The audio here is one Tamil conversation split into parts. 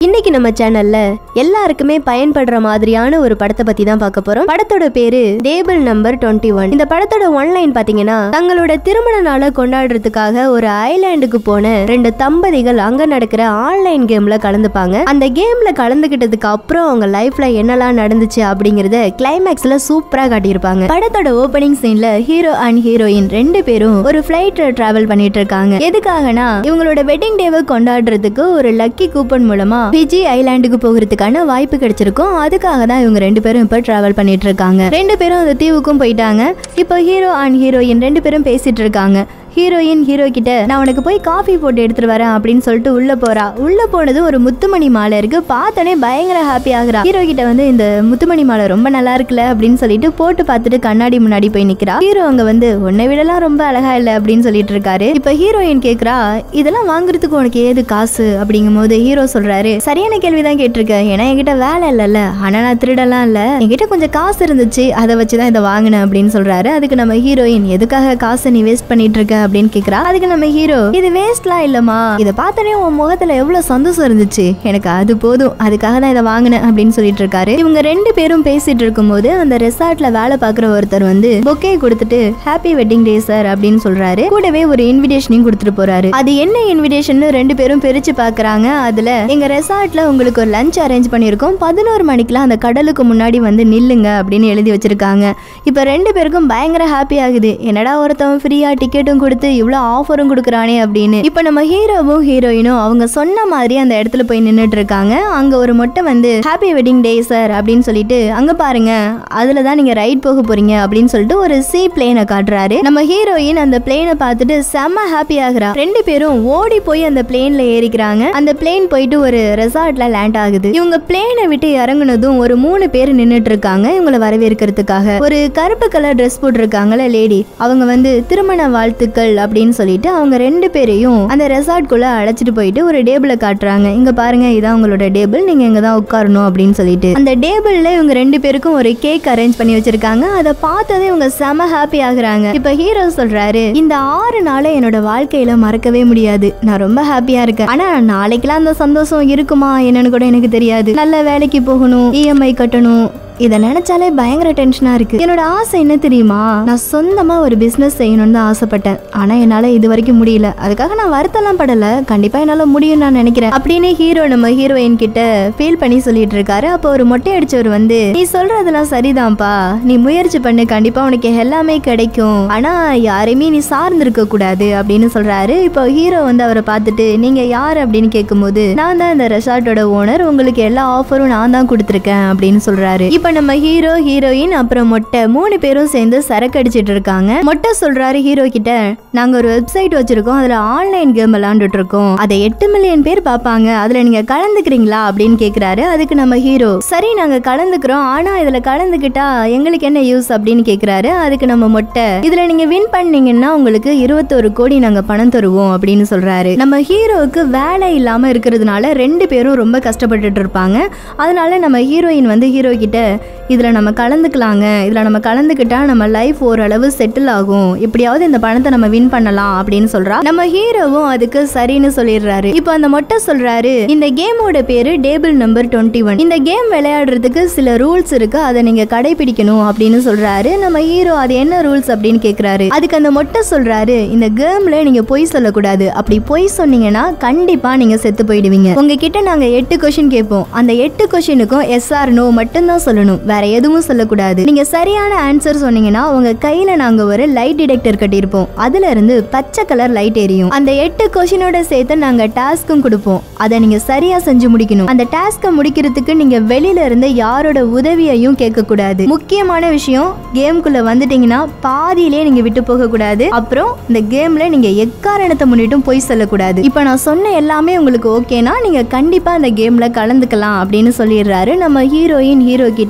இன்னைக்கு நம்ம சேனல்ல எல்லாருக்குமே பயன்படுற மாதிரியான ஒரு படத்தை பத்தி தான் பார்க்க போறோம் படத்தோட பேரு டேபிள் நம்பர் டுவெண்ட்டி ஒன் இந்த படத்தோட ஒன்லைன் பாத்தீங்கன்னா தங்களோட திருமண நாளை கொண்டாடுறதுக்காக ஒரு ஐலாண்டுக்கு போன ரெண்டு தம்பதிகள் அங்க நடக்கிற ஆன்லைன் கேம்ல கலந்துப்பாங்க அந்த கேம்ல கலந்துகிட்டதுக்கு அப்புறம் அவங்க லைஃப்ல என்னெல்லாம் நடந்துச்சு அப்படிங்கறத கிளைமேக்ஸ்ல சூப்பரா காட்டியிருப்பாங்க படத்தோட ஓபனிங் சீன்ல ஹீரோ அண்ட் ஹீரோயின் ரெண்டு பேரும் ஒரு ஃபிளைட்ல டிராவல் பண்ணிட்டு இருக்காங்க எதுக்காகனா இவங்களோட வெட்டிங் டேவை கொண்டாடுறதுக்கு ஒரு லக்கி கூப்பன் மூலமா பிஜி ஐலாண்டுக்கு போகிறதுக்கான வாய்ப்பு கிடைச்சிருக்கும் அதுக்காக தான் இவங்க ரெண்டு பேரும் இப்ப டிராவல் பண்ணிட்டு இருக்காங்க ரெண்டு பேரும் அந்த தீவுக்கும் போயிட்டாங்க இப்போ ஹீரோ அண்ட் ஹீரோயின் ரெண்டு பேரும் பேசிட்டு இருக்காங்க ஹீரோயின் ஹீரோ கிட்ட நான் உனக்கு போய் காஃபி போட்டு எடுத்துட்டு வரேன் அப்படின்னு சொல்லிட்டு உள்ள போறா உள்ள போனது ஒரு முத்துமணி மாலை இருக்கு பார்த்தோன்னே பயங்கர ஹாப்பி ஆகுறா ஹீரோ கிட்ட வந்து இந்த முத்துமணி மாலை ரொம்ப நல்லா இருக்குல்ல அப்படின்னு சொல்லிட்டு போட்டு பார்த்துட்டு கண்ணாடி முன்னாடி போய் நிக்கிறா ஹீரோ அங்க வந்து உன்னை விடலாம் ரொம்ப அழகா இல்ல அப்படின்னு சொல்லிட்டு இருக்காரு இப்ப ஹீரோயின் கேக்குறா இதெல்லாம் வாங்குறதுக்கு உனக்கு ஏது காசு அப்படிங்கும் போது ஹீரோ சொல்றாரு சரியான கேள்விதான் கேட்டிருக்க ஏன்னா என்கிட்ட வேலை இல்லைல்ல ஆனா நான் திருடலாம் இல்ல என்கிட்ட கொஞ்சம் காசு இருந்துச்சு அதை வச்சுதான் இதை வாங்கினேன் அப்படின்னு சொல்றாரு அதுக்கு நம்ம ஹீரோயின் எதுக்காக காசை நீ வேஸ்ட் பண்ணிட்டு இருக்க அப்படின்னு கேக்குறா அதுக்கு நம்ம ஹீரோ இது வேஸ்ட்லாம் இல்லம்மா இதை பார்த்தோன்னே உன் முகத்துல எவ்வளவு சந்தோஷம் இருந்துச்சு எனக்கு அது போதும் அதுக்காக தான் இதை வாங்கினேன் அப்படின்னு சொல்லிட்டு இருக்காரு இவங்க ரெண்டு பேரும் பேசிட்டு இருக்கும்போது அந்த ரெசார்ட்ல வேலை பார்க்குற ஒருத்தர் வந்து பொக்கே கொடுத்துட்டு ஹாப்பி வெட்டிங் டே சார் அப்படின்னு சொல்றாரு கூடவே ஒரு இன்விடேஷனையும் கொடுத்துட்டு போறாரு அது என்ன இன்விடேஷன் ரெண்டு பேரும் பிரிச்சு பாக்குறாங்க அதுல எங்க ரெசார்ட்ல உங்களுக்கு ஒரு லஞ்ச் அரேஞ்ச் பண்ணியிருக்கோம் பதினோரு மணிக்கெல்லாம் அந்த கடலுக்கு முன்னாடி வந்து நில்லுங்க அப்படின்னு எழுதி வச்சிருக்காங்க இப்போ ரெண்டு பேருக்கும் பயங்கர ஹாப்பி ஆகுது என்னடா ஒருத்தவன் ஃப்ரீயா டிக்கெட்டும் கொடுத்து இவ்வளோ ஆஃபரும் கொடுக்குறானே அப்படின்னு இப்போ நம்ம ஹீரோவும் ஹீரோயினும் அவங்க சொன்ன மாதிரி அந்த இடத்துல போய் நின்றுட்டு இருக்காங்க அங்க ஒரு மொட்டை வந்து ஹாப்பி வெட்டிங் டே சார் அப்படின்னு சொல்லிட்டு அங்க பாருங்க அதுல தான் நீங்க ரைட் போக போறீங்க அப்படின்னு சொல்லிட்டு ஒரு சி பிளேனை காட்டுறாரு நம்ம ஹீரோயின் அந்த பிளேனை பார்த்துட்டு செம்ம ஹாப்பி ஆகுறா ரெண்டு பேரும் ஓடி போய் அந்த பிளேன்ல ஏறிக்கிறாங்க அந்த பிளேன் போயிட்டு ஒரு ரெசார்ட்ல லேண்ட் ஆகுது இவங்க பிளேனை விட்டு இறங்குனதும் ஒரு மூணு பேர் நின்னுட்டு இருக்காங்க இவங்களை வரவேற்கிறதுக்காக ஒரு கருப்பு கலர் ட்ரெஸ் போட்டிருக்காங்கல்ல லேடி அவங்க வந்து திருமண வாழ்த்துக்கள் அப்படின்னு சொல்லிட்டு அவங்க ரெண்டு பேரையும் அந்த ரெசார்ட் குள்ள அழைச்சிட்டு போயிட்டு ஒரு டேபிளை காட்டுறாங்க இங்க பாருங்க இதான் உங்களோட டேபிள் நீங்க இங்க தான் உட்காரணும் அப்படின்னு சொல்லிட்டு அந்த டேபிள்ல இவங்க ரெண்டு பேருக்கும் ஒரு கேக் அரேஞ்ச் பண்ணி வச்சிருக்காங்க அதை பார்த்ததே இவங்க செம ஹாப்பி ஆகுறாங்க இப்ப ஹீரோ சொல்றாரு இந்த ஆறு நாளை என்னோட வாழ்க்கையில மறக்கவே முடியாது நான் ரொம்ப ஹாப்பியா இருக்கேன் ஆனா நாளைக்கெல்லாம் அந்த சந்தோஷம் இருக்குமா என்னன்னு கூட எனக்கு தெரியாது நல்ல வேலைக்கு போகணும் இஎம்ஐ கட்டணும் இதை நினைச்சாலே பயங்கர டென்ஷனா இருக்கு என்னோட ஆசை என்ன தெரியுமா நான் சொந்தமா ஒரு பிசினஸ் செய்யணும்னு தான் ஆசைப்பட்டேன் ஆனா என்னால இது வரைக்கும் முடியல அதுக்காக நான் வருத்தம்லாம் படல கண்டிப்பா என்னால முடியும் நான் நினைக்கிறேன் அப்படின்னு ஹீரோ நம்ம ஹீரோயின் கிட்ட ஃபீல் பண்ணி சொல்லிட்டு இருக்காரு அப்போ ஒரு மொட்டை அடிச்சவர் வந்து நீ சொல்றதெல்லாம் சரிதான்ப்பா நீ முயற்சி பண்ணு கண்டிப்பா உனக்கு எல்லாமே கிடைக்கும் ஆனா யாரையுமே நீ சார்ந்திருக்க கூடாது அப்படின்னு சொல்றாரு இப்போ ஹீரோ வந்து அவரை பார்த்துட்டு நீங்க யார் அப்படின்னு கேட்கும்போது நான் தான் இந்த ரெசார்ட்டோட ஓனர் உங்களுக்கு எல்லா ஆஃபரும் நான் தான் கொடுத்துருக்கேன் அப்படின்னு சொல்றாரு இப்போ நம்ம ஹீரோ ஹீரோயின் அப்புறம் மொட்டை மூணு பேரும் சேர்ந்து சரக்கு அடிச்சிட்டு இருக்காங்க மொட்டை சொல்றாரு ஹீரோ கிட்ட நாங்க ஒரு வெப்சைட் வச்சிருக்கோம் அதுல ஆன்லைன் கேம் விளையாண்டுட்டு இருக்கோம் அதை எட்டு மில்லியன் பேர் பார்ப்பாங்க அதுல நீங்க கலந்துக்கிறீங்களா அப்படின்னு கேக்குறாரு அதுக்கு நம்ம ஹீரோ சரி நாங்க கலந்துக்கிறோம் ஆனா இதுல கலந்துக்கிட்டா எங்களுக்கு என்ன யூஸ் அப்படின்னு கேக்குறாரு அதுக்கு நம்ம மொட்டை இதுல நீங்க வின் பண்ணீங்கன்னா உங்களுக்கு இருபத்தொரு கோடி நாங்க பணம் தருவோம் அப்படின்னு சொல்றாரு நம்ம ஹீரோவுக்கு வேலை இல்லாம இருக்கிறதுனால ரெண்டு பேரும் ரொம்ப கஷ்டப்பட்டுட்டு இருப்பாங்க அதனால நம்ம ஹீரோயின் வந்து ஹீரோ கிட்ட இதுல நம்ம கலந்துக்கலாங்க இதுல நம்ம கலந்துக்கிட்டா நம்ம லைஃப் ஓரளவு செட்டில் ஆகும் எப்படியாவது இந்த பணத்தை நம்ம வின் பண்ணலாம் அப்படின்னு சொல்றா நம்ம ஹீரோவும் அதுக்கு சரின்னு சொல்லிடுறாரு இப்போ அந்த மொட்டை சொல்றாரு இந்த கேமோட பேரு டேபிள் நம்பர் டுவெண்ட்டி ஒன் இந்த கேம் விளையாடுறதுக்கு சில ரூல்ஸ் இருக்கு அதை நீங்க கடைபிடிக்கணும் அப்படின்னு சொல்றாரு நம்ம ஹீரோ அது என்ன ரூல்ஸ் அப்படின்னு கேக்குறாரு அதுக்கு அந்த மொட்டை சொல்றாரு இந்த கேம்ல நீங்க பொய் சொல்லக்கூடாது அப்படி பொய் சொன்னீங்கன்னா கண்டிப்பா நீங்க செத்து போயிடுவீங்க உங்ககிட்ட நாங்க எட்டு கொஸ்டின் கேட்போம் அந்த எட்டு கொஸ்டினுக்கும் எஸ் ஆர் நோ மட்டும்தான் சொல்லணும் வேற எதுவும் சொல்லக்கூடாது நீங்க சரியான ஆன்சர் சொன்னீங்கன்னா உங்க கையில நாங்க ஒரு லைட் டிடெக்டர் கட்டியிருப்போம் அதுல இருந்து பச்சை கலர் லைட் எரியும் அந்த எட்டு கொஸ்டினோட சேர்த்து நாங்க டாஸ்க்கும் கொடுப்போம் அதை நீங்க சரியா செஞ்சு முடிக்கணும் அந்த டாஸ்க்கை முடிக்கிறதுக்கு நீங்க வெளியில இருந்து யாரோட உதவியையும் கேட்க கூடாது முக்கியமான விஷயம் கேம்குள்ள வந்துட்டீங்கன்னா பாதியிலே நீங்க விட்டு போக கூடாது அப்புறம் இந்த கேம்ல நீங்க எக்காரணத்தை முன்னிட்டும் போய் சொல்லக்கூடாது இப்போ நான் சொன்ன எல்லாமே உங்களுக்கு ஓகேனா நீங்க கண்டிப்பா அந்த கேம்ல கலந்துக்கலாம் அப்படின்னு சொல்லிடுறாரு நம்ம ஹீரோயின் ஹீரோ கிட்ட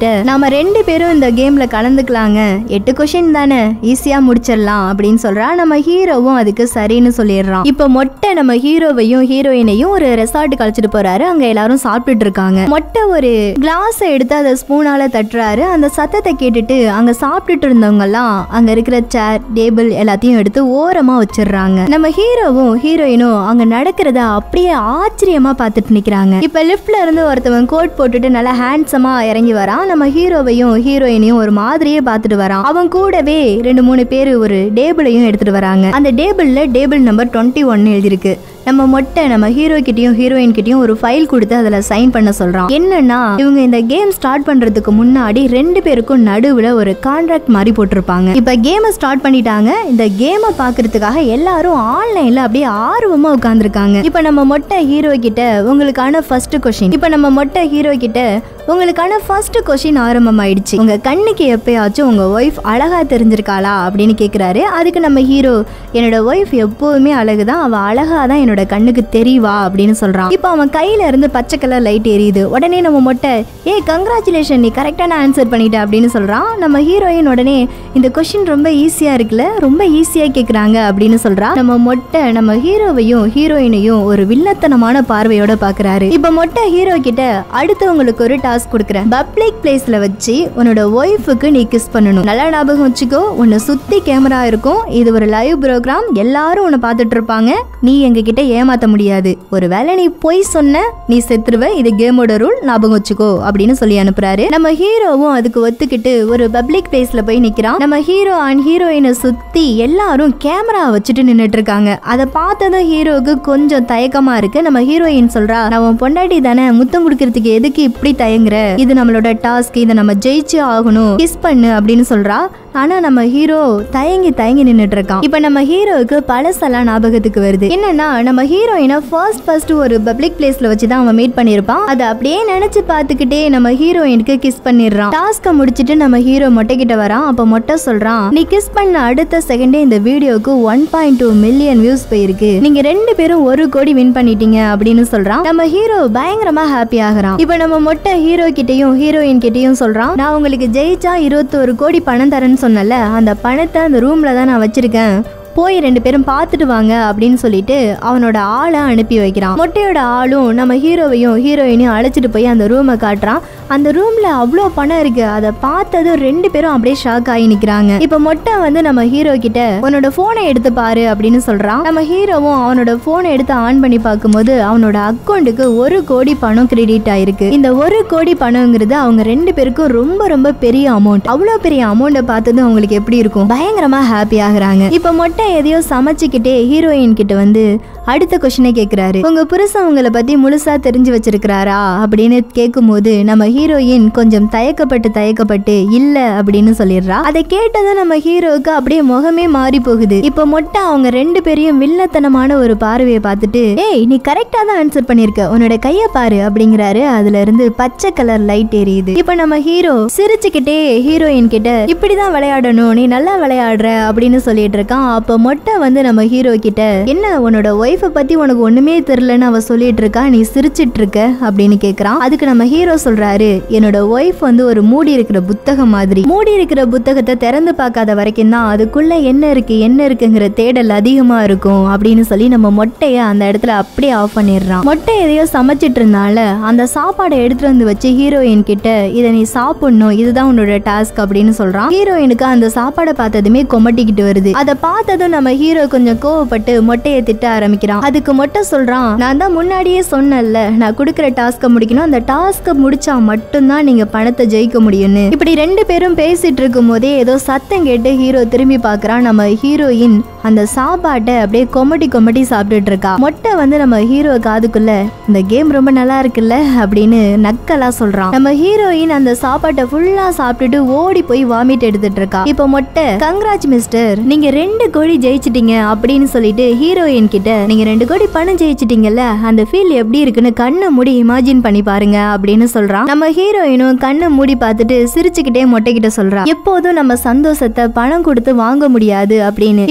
கிட்ட நாம ரெண்டு பேரும் இந்த கேம்ல கலந்துக்கலாங்க எட்டு கொஷின் தானே ஈஸியா முடிச்சிடலாம் அப்படின்னு சொல்றா நம்ம ஹீரோவும் அதுக்கு சரின்னு சொல்லிடுறான் இப்போ மொட்டை நம்ம ஹீரோவையும் ஹீரோயினையும் ஒரு ரெசார்ட்டுக்கு அழைச்சிட்டு போறாரு அங்க எல்லாரும் சாப்பிட்டுட்டு இருக்காங்க மொட்டை ஒரு கிளாஸ் எடுத்து அதை ஸ்பூனால தட்டுறாரு அந்த சத்தத்தை கேட்டுட்டு அங்க சாப்பிட்டுட்டு இருந்தவங்க எல்லாம் அங்க இருக்கிற சேர் டேபிள் எல்லாத்தையும் எடுத்து ஓரமா வச்சிடுறாங்க நம்ம ஹீரோவும் ஹீரோயினும் அங்க நடக்கிறத அப்படியே ஆச்சரியமா பார்த்துட்டு நிக்கிறாங்க இப்ப லிஃப்ட்ல இருந்து ஒருத்தவன் கோட் போட்டுட்டு நல்லா ஹேண்ட்ஸமா இறங்கி வரான் நம்ம ஹீரோவையும் ஹீரோயினையும் ஒரு மாதிரியே பார்த்துட்டு வரான் அவன் கூடவே ரெண்டு மூணு பேர் ஒரு டேபிளையும் எடுத்துட்டு வராங்க அந்த டேபிள்ல டேபிள் நம்பர் டுவெண்ட்டி ஒன் எழுதிருக்கு நம்ம மொட்டை நம்ம ஹீரோ கிட்டயும் ஹீரோயின் கிட்டயும் ஒரு ஃபைல் கொடுத்து அதுல சைன் பண்ண சொல்றான் என்னன்னா இவங்க இந்த கேம் ஸ்டார்ட் பண்றதுக்கு முன்னாடி ரெண்டு பேருக்கும் நடுவுல ஒரு கான்ட்ராக்ட் மாதிரி போட்டிருப்பாங்க இப்ப கேமை ஸ்டார்ட் பண்ணிட்டாங்க இந்த கேமை பாக்குறதுக்காக எல்லாரும் ஆன்லைன்ல அப்படியே ஆர்வமா உட்கார்ந்துருக்காங்க இப்ப நம்ம மொட்டை ஹீரோ கிட்ட உங்களுக்கான ஃபர்ஸ்ட் கொஸ்டின் இப்ப நம்ம மொட்டை ஹீரோ கிட்ட உங்களுக்கான ஃபர்ஸ்ட் கொஸ்டின் ஆரம்பமாயிடுச்சு உங்க கண்ணுக்கு எப்பயாச்சும் உங்க ஒய்ஃப் அழகா தெரிஞ்சிருக்காளா அப்படின்னு கேக்குறாரு அதுக்கு நம்ம ஹீரோ என்னோட ஒய்ஃப் எப்போதுமே அழகுதான் அவ அழகா தான் என்னோட கண்ணுக்கு தெரியவா அப்படின்னு சொல்றான் இப்போ அவன் கையில இருந்து பச்சை கலர் லைட் எரியுது உடனே நம்ம மொட்டை ஏ கங்க்ராச்சுலேஷன் நீ கரெக்டான ஆன்சர் பண்ணிட்ட அப்படின்னு சொல்றான் நம்ம ஹீரோயின் உடனே இந்த கொஸ்டின் ரொம்ப ஈஸியா இருக்குல்ல ரொம்ப ஈஸியா கேக்குறாங்க அப்படின்னு சொல்றா நம்ம மொட்டை நம்ம ஹீரோவையும் ஹீரோயினையும் ஒரு வில்லத்தனமான பார்வையோட பாக்குறாரு இப்போ மொட்டை ஹீரோ கிட்ட அடுத்தவங்களுக்கு ஒரு டாஸ்க் கொடுக்குறேன் பப்ளிக் பிளேஸ்ல வச்சு உன்னோட ஒய்ஃபுக்கு நீ கிஸ் பண்ணணும் நல்லா ஞாபகம் வச்சுக்கோ உன்னை சுத்தி கேமரா இருக்கும் இது ஒரு லைவ் ப்ரோக்ராம் எல்லாரும் உன்னை பார்த்துட்டு இருப்பாங்க நீ எங்க கிட்ட ஏமாத்த முடியாது ஒருவேளை நீ பொய் சொன்ன நீ செத்துருவ இது கேமோட ரூல் ஞாபகம் வச்சுக்கோ அப்படின்னு சொல்லி அனுப்புறாரு நம்ம ஹீரோவும் அதுக்கு ஒத்துக்கிட்டு ஒரு பப்ளிக் பிளேஸ்ல போய் நிக்கிறான் நம்ம ஹீரோ அண்ட் ஹீரோயினை சுத்தி எல்லாரும் கேமரா வச்சுட்டு நின்னுட்டு இருக்காங்க அதை பார்த்ததும் ஹீரோவுக்கு கொஞ்சம் தயக்கமா இருக்கு நம்ம ஹீரோயின் சொல்றா நான் உன் பொண்டாட்டி தானே முத்தம் கொடுக்கறதுக்கு எதுக்கு இப்படி தயங்குற இது நம்மளோட டாஸ்க் இதை நம்ம ஜெயிச்சு ஆகணும் கிஸ் பண்ணு அப்படின்னு சொல்றா ஆனா நம்ம ஹீரோ தயங்கி தயங்கி நின்னுட்டு இருக்கான் இப்ப நம்ம ஹீரோவுக்கு பழசெல்லாம் ஞாபகத்துக்கு வருது என்னன்னா நம்ம ஹீரோயினை ஃபர்ஸ்ட் ஃபர்ஸ்ட் ஒரு பப்ளிக் பிளேஸ்ல வச்சு தான் அவன் மீட் பண்ணிருப்பான் அதை அப்படியே நினைச்சு பார்த்துக்கிட்டே நம்ம ஹீரோயினுக்கு கிஸ் பண்ணிடுறான் டாஸ்க முடிச்சிட்டு நம்ம ஹீரோ மொட்டை கிட்ட வரான் அப்ப மொட்டை சொல்றான் நீ கிஸ் பண்ண அடுத்த செகண்டே இந்த வீடியோக்கு one point two million views போயிருக்கு நீங்க ரெண்டு பேரும் ஒரு கோடி வின் பண்ணிட்டீங்க அப்படின்னு சொல்றான் நம்ம ஹீரோ பயங்கரமா ஹாப்பி ஆகுறான் இப்ப நம்ம மொட்டை ஹீரோ கிட்டயும் ஹீரோயின் கிட்டயும் சொல்றான் நான் உங்களுக்கு ஜெயிச்சா இருபத்தோரு கோடி பணம் தரேன்னு சொன்னல அந்த பணத்தை அந்த ரூம்ல தான் நான் வச்சிருக்கேன் போய் ரெண்டு பேரும் பார்த்துட்டு வாங்க அப்படின்னு சொல்லிட்டு அவனோட ஆளை அனுப்பி வைக்கிறான் மொட்டையோட ஆளும் நம்ம ஹீரோவையும் ஹீரோயினையும் அழைச்சிட்டு போய் அந்த ரூமை காட்டுறான் அந்த ரூம்ல அவ்வளோ பணம் இருக்கு அதை பார்த்ததும் ரெண்டு பேரும் அப்படியே ஷாக் ஆகி நிக்கிறாங்க இப்போ மொட்டை வந்து நம்ம ஹீரோ கிட்ட உன்னோட போனை எடுத்து பாரு அப்படின்னு சொல்றான் நம்ம ஹீரோவும் அவனோட போனை எடுத்து ஆன் பண்ணி பார்க்கும்போது அவனோட அக்கௌண்ட்டுக்கு ஒரு கோடி பணம் கிரெடிட் ஆயிருக்கு இந்த ஒரு கோடி பணங்கிறது அவங்க ரெண்டு பேருக்கும் ரொம்ப ரொம்ப பெரிய அமௌண்ட் அவ்வளோ பெரிய அமௌண்ட்டை பார்த்ததும் அவங்களுக்கு எப்படி இருக்கும் பயங்கரமா ஹாப்பி ஆகுறாங்க இப்போ மொட்டை எதையோ சமைச்சுக்கிட்டே ஹீரோயின் கிட்ட வந்து அடுத்த கொஸ்டினை கேட்குறாரு உங்க புருஷன் உங்களை பத்தி முழுசா தெரிஞ்சு வச்சிருக்கிறாரா அப்படின்னு கேட்கும்போது நம்ம ஹீரோயின் கொஞ்சம் தயக்கப்பட்டு தயக்கப்பட்டு இல்ல அப்படின்னு சொல்லிடுறா அதை கேட்டதும் நம்ம ஹீரோவுக்கு அப்படியே முகமே மாறி போகுது இப்போ மொட்டை அவங்க ரெண்டு பேரையும் வில்லத்தனமான ஒரு பார்வையை பார்த்துட்டு ஏய் நீ கரெக்டா தான் ஆன்சர் பண்ணிருக்க உன்னோட கைய பாரு அப்படிங்கிறாரு அதுல இருந்து பச்சை கலர் லைட் எரியுது இப்போ நம்ம ஹீரோ சிரிச்சுக்கிட்டே ஹீரோயின் கிட்ட இப்படிதான் விளையாடணும் நீ நல்லா விளையாடுற அப்படின்னு சொல்லிட்டு இருக்கான் அப்போ மொட்டை வந்து நம்ம ஹீரோ கிட்ட என்ன உன்னோட ஒய்ஃபை பத்தி உனக்கு ஒண்ணுமே தெரியலன்னு அவ சொல்லிட்டு இருக்கா நீ சிரிச்சிட்டு இருக்க அப்படின்னு கேக்குறான் அதுக்கு நம்ம ஹீரோ சொல்றாரு என்னோட ஒய்ஃப் வந்து ஒரு மூடி இருக்கிற புத்தகம் மாதிரி மூடி இருக்கிற புத்தகத்தை திறந்து பார்க்காத வரைக்கும் தான் அதுக்குள்ள என்ன இருக்கு என்ன இருக்குங்கிற தேடல் அதிகமா இருக்கும் அப்படின்னு சொல்லி நம்ம மொட்டைய அந்த இடத்துல அப்படியே ஆஃப் பண்ணிடுறான் மொட்டை எதையோ சமைச்சிட்டு இருந்தால அந்த சாப்பாடை எடுத்துட்டு வந்து வச்சு ஹீரோயின் கிட்ட இதை நீ சாப்பிடணும் இதுதான் உன்னோட டாஸ்க் அப்படின்னு சொல்றான் ஹீரோயினுக்கு அந்த சாப்பாடை பார்த்ததுமே கொமட்டிக்கிட்டு வருது அதை பார்த்ததும் நம்ம ஹீரோ கொஞ்சம் கோவப்பட்டு மொட்டையை திட்ட ஆரம்பிக்கிறான் அதுக்கு மொட்டை சொல்றான் நான் தான் முன்னாடியே சொன்னேன்ல நான் கொடுக்குற டாஸ்க்கை முடிக்கணும் அந்த டாஸ்க்கை முடிச்சா மட்டும்தான் நீங்க பணத்தை ஜெயிக்க முடியும்னு இப்படி ரெண்டு பேரும் பேசிட்டு இருக்கும் போதே ஏதோ சத்தம் கேட்டு ஹீரோ திரும்பி பார்க்கறான் நம்ம ஹீரோயின் அந்த சாப்பாட்டை அப்படியே கொமட்டி கொமட்டி சாப்பிட்டுட்டு இருக்கா மொட்டை வந்து நம்ம ஹீரோ காதுக்குள்ள இந்த கேம் ரொம்ப நல்லா இருக்குல்ல அப்படின்னு நக்கலா சொல்றான் நம்ம ஹீரோயின் அந்த சாப்பாட்டை ஃபுல்லா சாப்பிட்டுட்டு ஓடி போய் வாமிட் எடுத்துட்டு இருக்கா இப்போ மொட்டை கங்க்ராச் மிஸ்டர் நீங்க ரெண்டு கோடி ஜெயிச்சிட்டீங்க அப்படின்னு சொல்லிட்டு ஹீரோயின் கிட்ட நீங்க ரெண்டு கோடி பணம் ஜெயிச்சிட்டீங்கல்ல அந்த ஃபீல் எப்படி இருக்குன்னு கண்ணை மூடி இமேஜின் பண்ணி பாருங்க அப்படின்னு சொல்றான் நம்ம ஹீரோயினும் கண்ணை மூடி பார்த்துட்டு சிரிச்சுக்கிட்டே மொட்டை கிட்ட சொல்றா எப்போதும் நம்ம சந்தோஷத்தை பணம் கொடுத்து வாங்க முடியாது அப்படின்னு இப்ப மொட்டை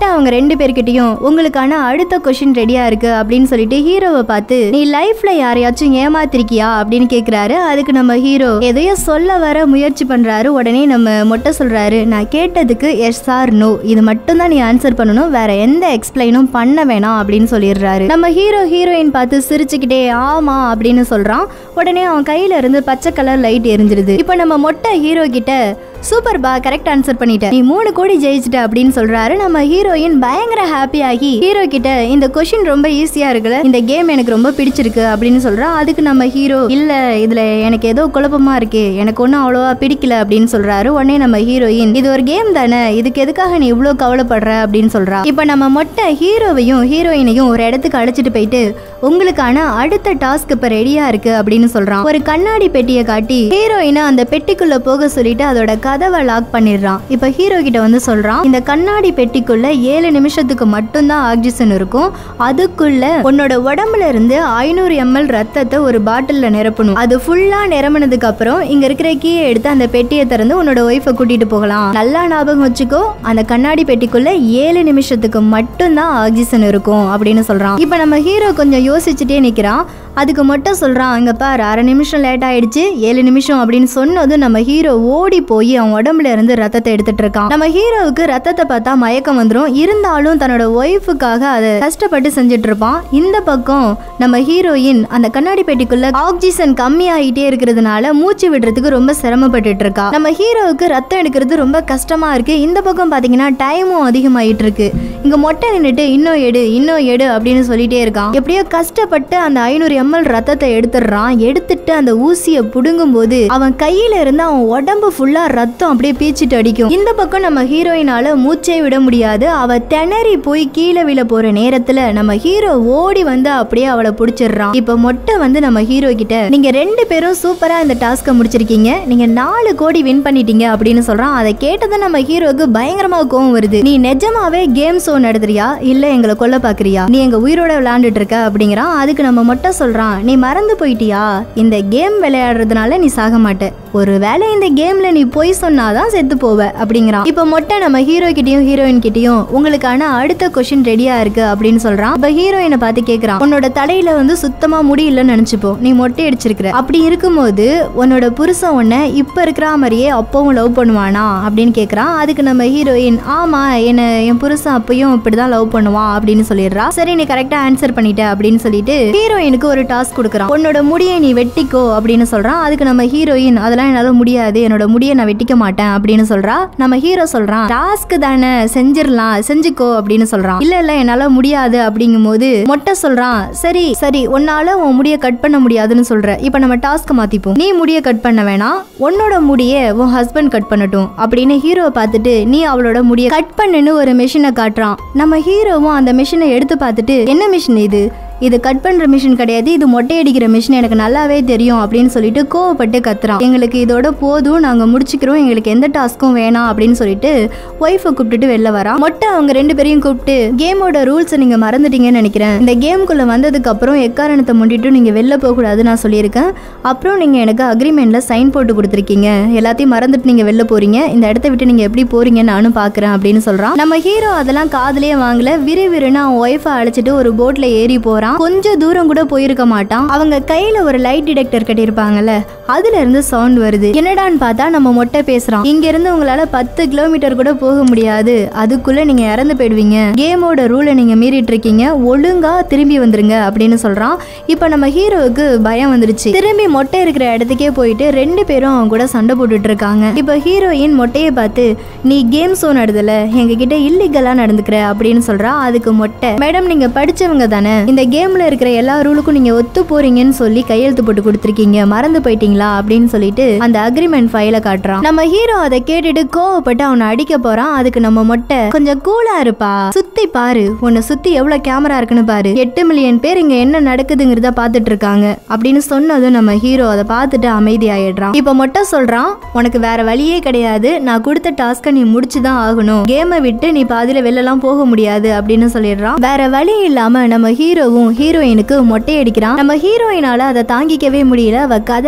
மொட்டை அவங்க ரெண்டு பேர்கிட்டயும் உங்களுக்கான அடுத்த கொஷின் ரெடியா இருக்கு அப்படின்னு சொல்லிட்டு ஹீரோவை பார்த்து நீ லைஃப்ல யாரையாச்சும் ஏமாத்திருக்கியா அப்படின்னு கேக்குறாரு அதுக்கு நம்ம ஹீரோ எதையோ சொல்ல வர முயற்சி பண்றாரு உடனே நம்ம மொட்டை சொல்றாரு நான் கேட்டதுக்கு எஸ் ஆர் நோ இது மட்டும் தான் நீ ஆன்சர் பண்ணணும் வேற எந்த எக்ஸ்பிளைனும் பண்ண வேணாம் அப்படின்னு சொல்லிடுறாரு நம்ம ஹீரோ ஹீரோயின் பார்த்து சிரிச்சுக்கிட்டே ஆமா அப்படின்னு சொல்றான் உடனே அவன் கையில இருந்து பச்சை கலர் லைட் எரிஞ்சிருது இப்போ நம்ம மொட்டை ஹீரோ கிட்ட சூப்பர் பா கரெக்ட் ஆன்சர் பண்ணிட்ட நீ மூணு கோடி ஜெயிச்சிட்ட அப்படின்னு சொல்றாரு நம்ம ஹீரோயின் பயங்கர ஹாப்பி ஆகி ஹீரோ கிட்ட இந்த கொஷின் ரொம்ப ஈஸியா இருக்குல்ல இந்த கேம் எனக்கு ரொம்ப பிடிச்சிருக்கு அப்படின்னு சொல்றா அதுக்கு நம்ம ஹீரோ இல்ல இதுல எனக்கு ஏதோ குழப்பமா இருக்கு எனக்கு ஒன்றும் அவ்வளோவா பிடிக்கல அப்படின்னு சொல்றாரு உடனே நம்ம ஹீரோயின் இது ஒரு கேம் தானே இதுக்கு எதுக்காக நீ இவ்வளோ கவலைப்படுற அப்படின்னு சொல்றா இப்போ நம்ம மொட்டை ஹீரோவையும் ஹீரோயினையும் ஒரு இடத்துக்கு அழைச்சிட்டு போயிட்டு உங்களுக்கான அடுத்த டாஸ்க் இப்ப ரெடியா இருக்கு அப்படின்னு சொல்றான் ஒரு கண்ணாடி பெட்டியை காட்டி ஹீரோயினை அந்த பெட்டிக்குள்ள போக சொல்லிட்டு அதோட கதவை லாக் பண்ணிடுறான் இப்ப ஹீரோ கிட்ட வந்து சொல்றான் இந்த கண்ணாடி பெட்டிக்குள்ள ஏழு நிமிஷத்துக்கு மட்டும்தான் ஆக்சிஜன் இருக்கும் அதுக்குள்ள உன்னோட உடம்புல இருந்து ஐநூறு எம்எல் ரத்தத்தை ஒரு பாட்டில்ல நிரப்பணும் அது ஃபுல்லா நிரம்பினதுக்கு அப்புறம் இங்க இருக்கிற கீயை எடுத்து அந்த பெட்டியை திறந்து உன்னோட ஒய்ஃபை கூட்டிட்டு போகலாம் நல்லா ஞாபகம் வச்சுக்கோ அந்த கண்ணாடி பெட்டிக்குள்ள ஏழு நிமிஷத்துக்கு மட்டும்தான் ஆக்சிஜன் இருக்கும் அப்படின்னு சொல்றான் இப்ப நம்ம ஹீரோ கொஞ்சம் யோசிச்சுட்டே நிக்கிறான் அதுக்கு மட்டும் சொல்றான் அங்க பாரு அரை நிமிஷம் லேட் ஆயிடுச்சு ஏழு நிமிஷம் அப்படின்னு சொன்னதும் நம்ம ஹீரோ ஓடி போய் அவன் உடம்புல இருந்து ரத்தத்தை எடுத்துட்டு இருக்கான் நம்ம ஹீரோவுக்கு ரத்தத்தை பார்த்தா மயக்கம் வந்துடும் இருந்தாலும் தன்னோட ஒய்ஃபுக்காக அதை கஷ்டப்பட்டு செஞ்சுட்டு இருப்பான் இந்த பக்கம் நம்ம ஹீரோயின் அந்த கண்ணாடி பெட்டிக்குள்ள ஆக்சிஜன் கம்மி ஆகிட்டே இருக்கிறதுனால மூச்சு விடுறதுக்கு ரொம்ப சிரமப்பட்டுட்டு இருக்கா நம்ம ஹீரோவுக்கு ரத்தம் எடுக்கிறது ரொம்ப கஷ்டமா இருக்கு இந்த பக்கம் பாத்தீங்கன்னா டைமும் அதிகமாயிட்டு இருக்கு இங்க மொட்டை நின்னுட்டு இன்னும் எடு இன்னும் எடு அப்படின்னு சொல்லிட்டே இருக்கான் எப்படியோ கஷ்டப்பட்டு அந்த ஐநூறு எம்எல் ரத்தத்தை எடுத்துடுறான் எடுத்துட்டு அந்த ஊசியை புடுங்கும் போது அவன் கையில இருந்து அவன் உடம்பு ஃபுல்லா ரத்தம் அப்படியே பீச்சிட்டு அடிக்கும் இந்த பக்கம் நம்ம ஹீரோயினால மூச்சே விட முடியாது அவ திணறி போய் கீழே விழ போற நேரத்துல நம்ம ஹீரோ ஓடி வந்து அப்படியே அவளை பிடிச்சிடுறான் இப்ப மொட்டை வந்து நம்ம ஹீரோ கிட்ட நீங்க ரெண்டு பேரும் சூப்பரா இந்த டாஸ்க்கை முடிச்சிருக்கீங்க நீங்க நாலு கோடி வின் பண்ணிட்டீங்க அப்படின்னு சொல்றான் அதை கேட்டதும் நம்ம ஹீரோக்கு பயங்கரமா கோவம் வருது நீ நிஜமாவே கேம் ஷோ நடத்துறியா இல்ல எங்களை கொல்ல பாக்குறியா நீ எங்க உயிரோட விளையாண்டுட்டு இருக்க அப்படிங்கிறான் அதுக்கு நம்ம மொட்டை சொல்றான் நீ மறந்து போயிட்டியா இந்த கேம் விளையாடுறதுனால நீ சாக மாட்ட ஒரு வேளை இந்த கேம்ல நீ பொய் சொன்னாதான் செத்து போவ அப்படிங்கிறான் இப்ப மொட்டை நம்ம ஹீரோ கிட்டயும் ஹீரோயின் கிட்டயும் உங்களுக்கான அடுத்த கொஸ்டின் ரெடியா இருக்கு அப்படின்னு சொல்றான் இப்ப ஹீரோயினை பார்த்து கேக்குறான் உன்னோட தலையில வந்து சுத்தமா முடி இல்லைன்னு நினைச்சுப்போ நீ மொட்டை அடிச்சிருக்கிற அப்படி இருக்கும்போது உன்னோட புருஷன் உன்னை இப்ப இருக்கிற மாதிரியே அப்பவும் லவ் பண்ணுவானா அப்படின்னு கேக்குறான் அதுக்கு நம்ம ஹீரோயின் ஆமா என்ன என் புருஷன் அப்பயும் இப்படிதான் லவ் பண்ணுவான் அப்படின்னு சொல்லிடுறா சரி நீ கரெக்டா ஆன்சர் பண்ணிட்ட அப்படின்னு சொல்லிட்டு ஹீரோயினுக்கு ஒரு டாஸ்க் கொடுக்குறான் உன்னோட முடியை நீ வெட்டிக்கோ அப்படின்னு சொல்றான் அதுக்கு நம்ம ஹீரோயின் அதெல்லாம் என்னால முடியாது என்னோட முடியை நான் வெட்டிக்க மாட்டேன் அப்படின்னு சொல்றா நம்ம ஹீரோ சொல்றான் டாஸ்க் தானே செஞ்சிடலாம் செஞ்சுக்கோ அப்படின்னு சொல்றான் இல்ல இல்ல என்னால முடியாது அப்படிங்கும் போது மொட்டை சொல்றான் சரி சரி உன்னால உன் முடியை கட் பண்ண முடியாதுன்னு சொல்ற இப்ப நம்ம டாஸ்க் மாத்திப்போம் நீ முடியை கட் பண்ண வேணாம் உன்னோட முடியை உன் ஹஸ்பண்ட் கட் பண்ணட்டும் அப்படின்னு ஹீரோவை பார்த்துட்டு நீ அவளோட முடியை கட் பண்ணுன்னு ஒரு மிஷினை காட்டுறான் நம்ம ஹீரோவும் அந்த மிஷினை எடுத்து பார்த்துட்டு என்ன மிஷின் இது இது கட் பண்ற மிஷின் கிடையாது இது மொட்டை அடிக்கிற மிஷின் எனக்கு நல்லாவே தெரியும் அப்படின்னு சொல்லிட்டு கோவப்பட்டு கத்துறான் எங்களுக்கு இதோட போதும் நாங்க முடிச்சுக்கிறோம் எங்களுக்கு எந்த டாஸ்க்கும் வேணாம் அப்படின்னு சொல்லிட்டு ஒய்ஃபை கூப்பிட்டுட்டு வெளில வரான் மொட்டை அவங்க ரெண்டு பேரையும் கூப்பிட்டு கேமோட ரூல்ஸை நீங்க மறந்துட்டீங்கன்னு நினைக்கிறேன் இந்த கேமுக்குள்ள வந்ததுக்கு அப்புறம் எக்காரணத்தை முன்னிட்டு நீங்க வெளில போக கூடாது நான் சொல்லியிருக்கேன் அப்புறம் நீங்க எனக்கு அக்ரிமெண்ட்ல சைன் போட்டு கொடுத்துருக்கீங்க எல்லாத்தையும் மறந்துட்டு நீங்க வெளில போறீங்க இந்த இடத்த விட்டு நீங்க எப்படி போறீங்கன்னு நானும் பாக்குறேன் அப்படின்னு சொல்றான் நம்ம ஹீரோ அதெல்லாம் காதுலயே வாங்கல விறுவிறுன்னு அவன் ஒய்ஃபை அழைச்சிட்டு ஒரு போட்ல ஏறி போறான் கொஞ்சம் தூரம் கூட போயிருக்க மாட்டான் அவங்க கையில ஒரு லைட் டிடெக்டர் கட்டியிருப்பாங்கல்ல அதுல இருந்து சவுண்ட் வருது என்னடான்னு பார்த்தா நம்ம மொட்டை பேசுறான் இங்க இருந்து உங்களால பத்து கிலோமீட்டர் கூட போக முடியாது அதுக்குள்ள நீங்க இறந்து போயிடுவீங்க கேமோட ரூலை நீங்க மீறிட்டு இருக்கீங்க ஒழுங்கா திரும்பி வந்துருங்க அப்படின்னு சொல்றான் இப்ப நம்ம ஹீரோவுக்கு பயம் வந்துருச்சு திரும்பி மொட்டை இருக்கிற இடத்துக்கே போயிட்டு ரெண்டு பேரும் அவங்க கூட சண்டை போட்டுட்டு இருக்காங்க இப்ப ஹீரோயின் மொட்டையை பார்த்து நீ கேம் ஷோ நடந்தல எங்க கிட்ட இல்லீகலா நடந்துக்கிற அப்படின்னு சொல்றா அதுக்கு மொட்டை மேடம் நீங்க படிச்சவங்க தானே இந்த கேம்ல இருக்கிற எல்லா ரூலுக்கும் நீங்க ஒத்து போறீங்கன்னு சொல்லி கையெழுத்து போட்டு கொடுத்துருக்கீங்க மறந்து போயிட்டீங்களா அப்படின்னு சொல்லிட்டு அந்த அக்ரிமெண்ட் ஃபைல காட்டுறான் நம்ம ஹீரோ அதை கேட்டுட்டு கோவப்பட்டு அவனை அடிக்க போறான் அதுக்கு நம்ம மொட்டை கொஞ்சம் கூலா இருப்பா சுத்தி பாரு உன்னை சுத்தி எவ்வளவு கேமரா இருக்குன்னு பாரு எட்டு மில்லியன் பேர் இங்க என்ன நடக்குதுங்கிறத பாத்துட்டு இருக்காங்க அப்படின்னு சொன்னதும் நம்ம ஹீரோ அதை பார்த்துட்டு அமைதி ஆயிடுறான் இப்ப மொட்டை சொல்றான் உனக்கு வேற வழியே கிடையாது நான் கொடுத்த டாஸ்க்கை நீ முடிச்சுதான் ஆகணும் கேமை விட்டு நீ பாதியில வெளிலலாம் போக முடியாது அப்படின்னு சொல்லிடுறான் வேற வழி இல்லாம நம்ம ஹீரோவும் ஹீரோயினுக்கு மொட்டை அடிக்கிறான் நம்ம ஹீரோயினால அதை தாங்கிக்கவே முடியல அவ கதறி கதறி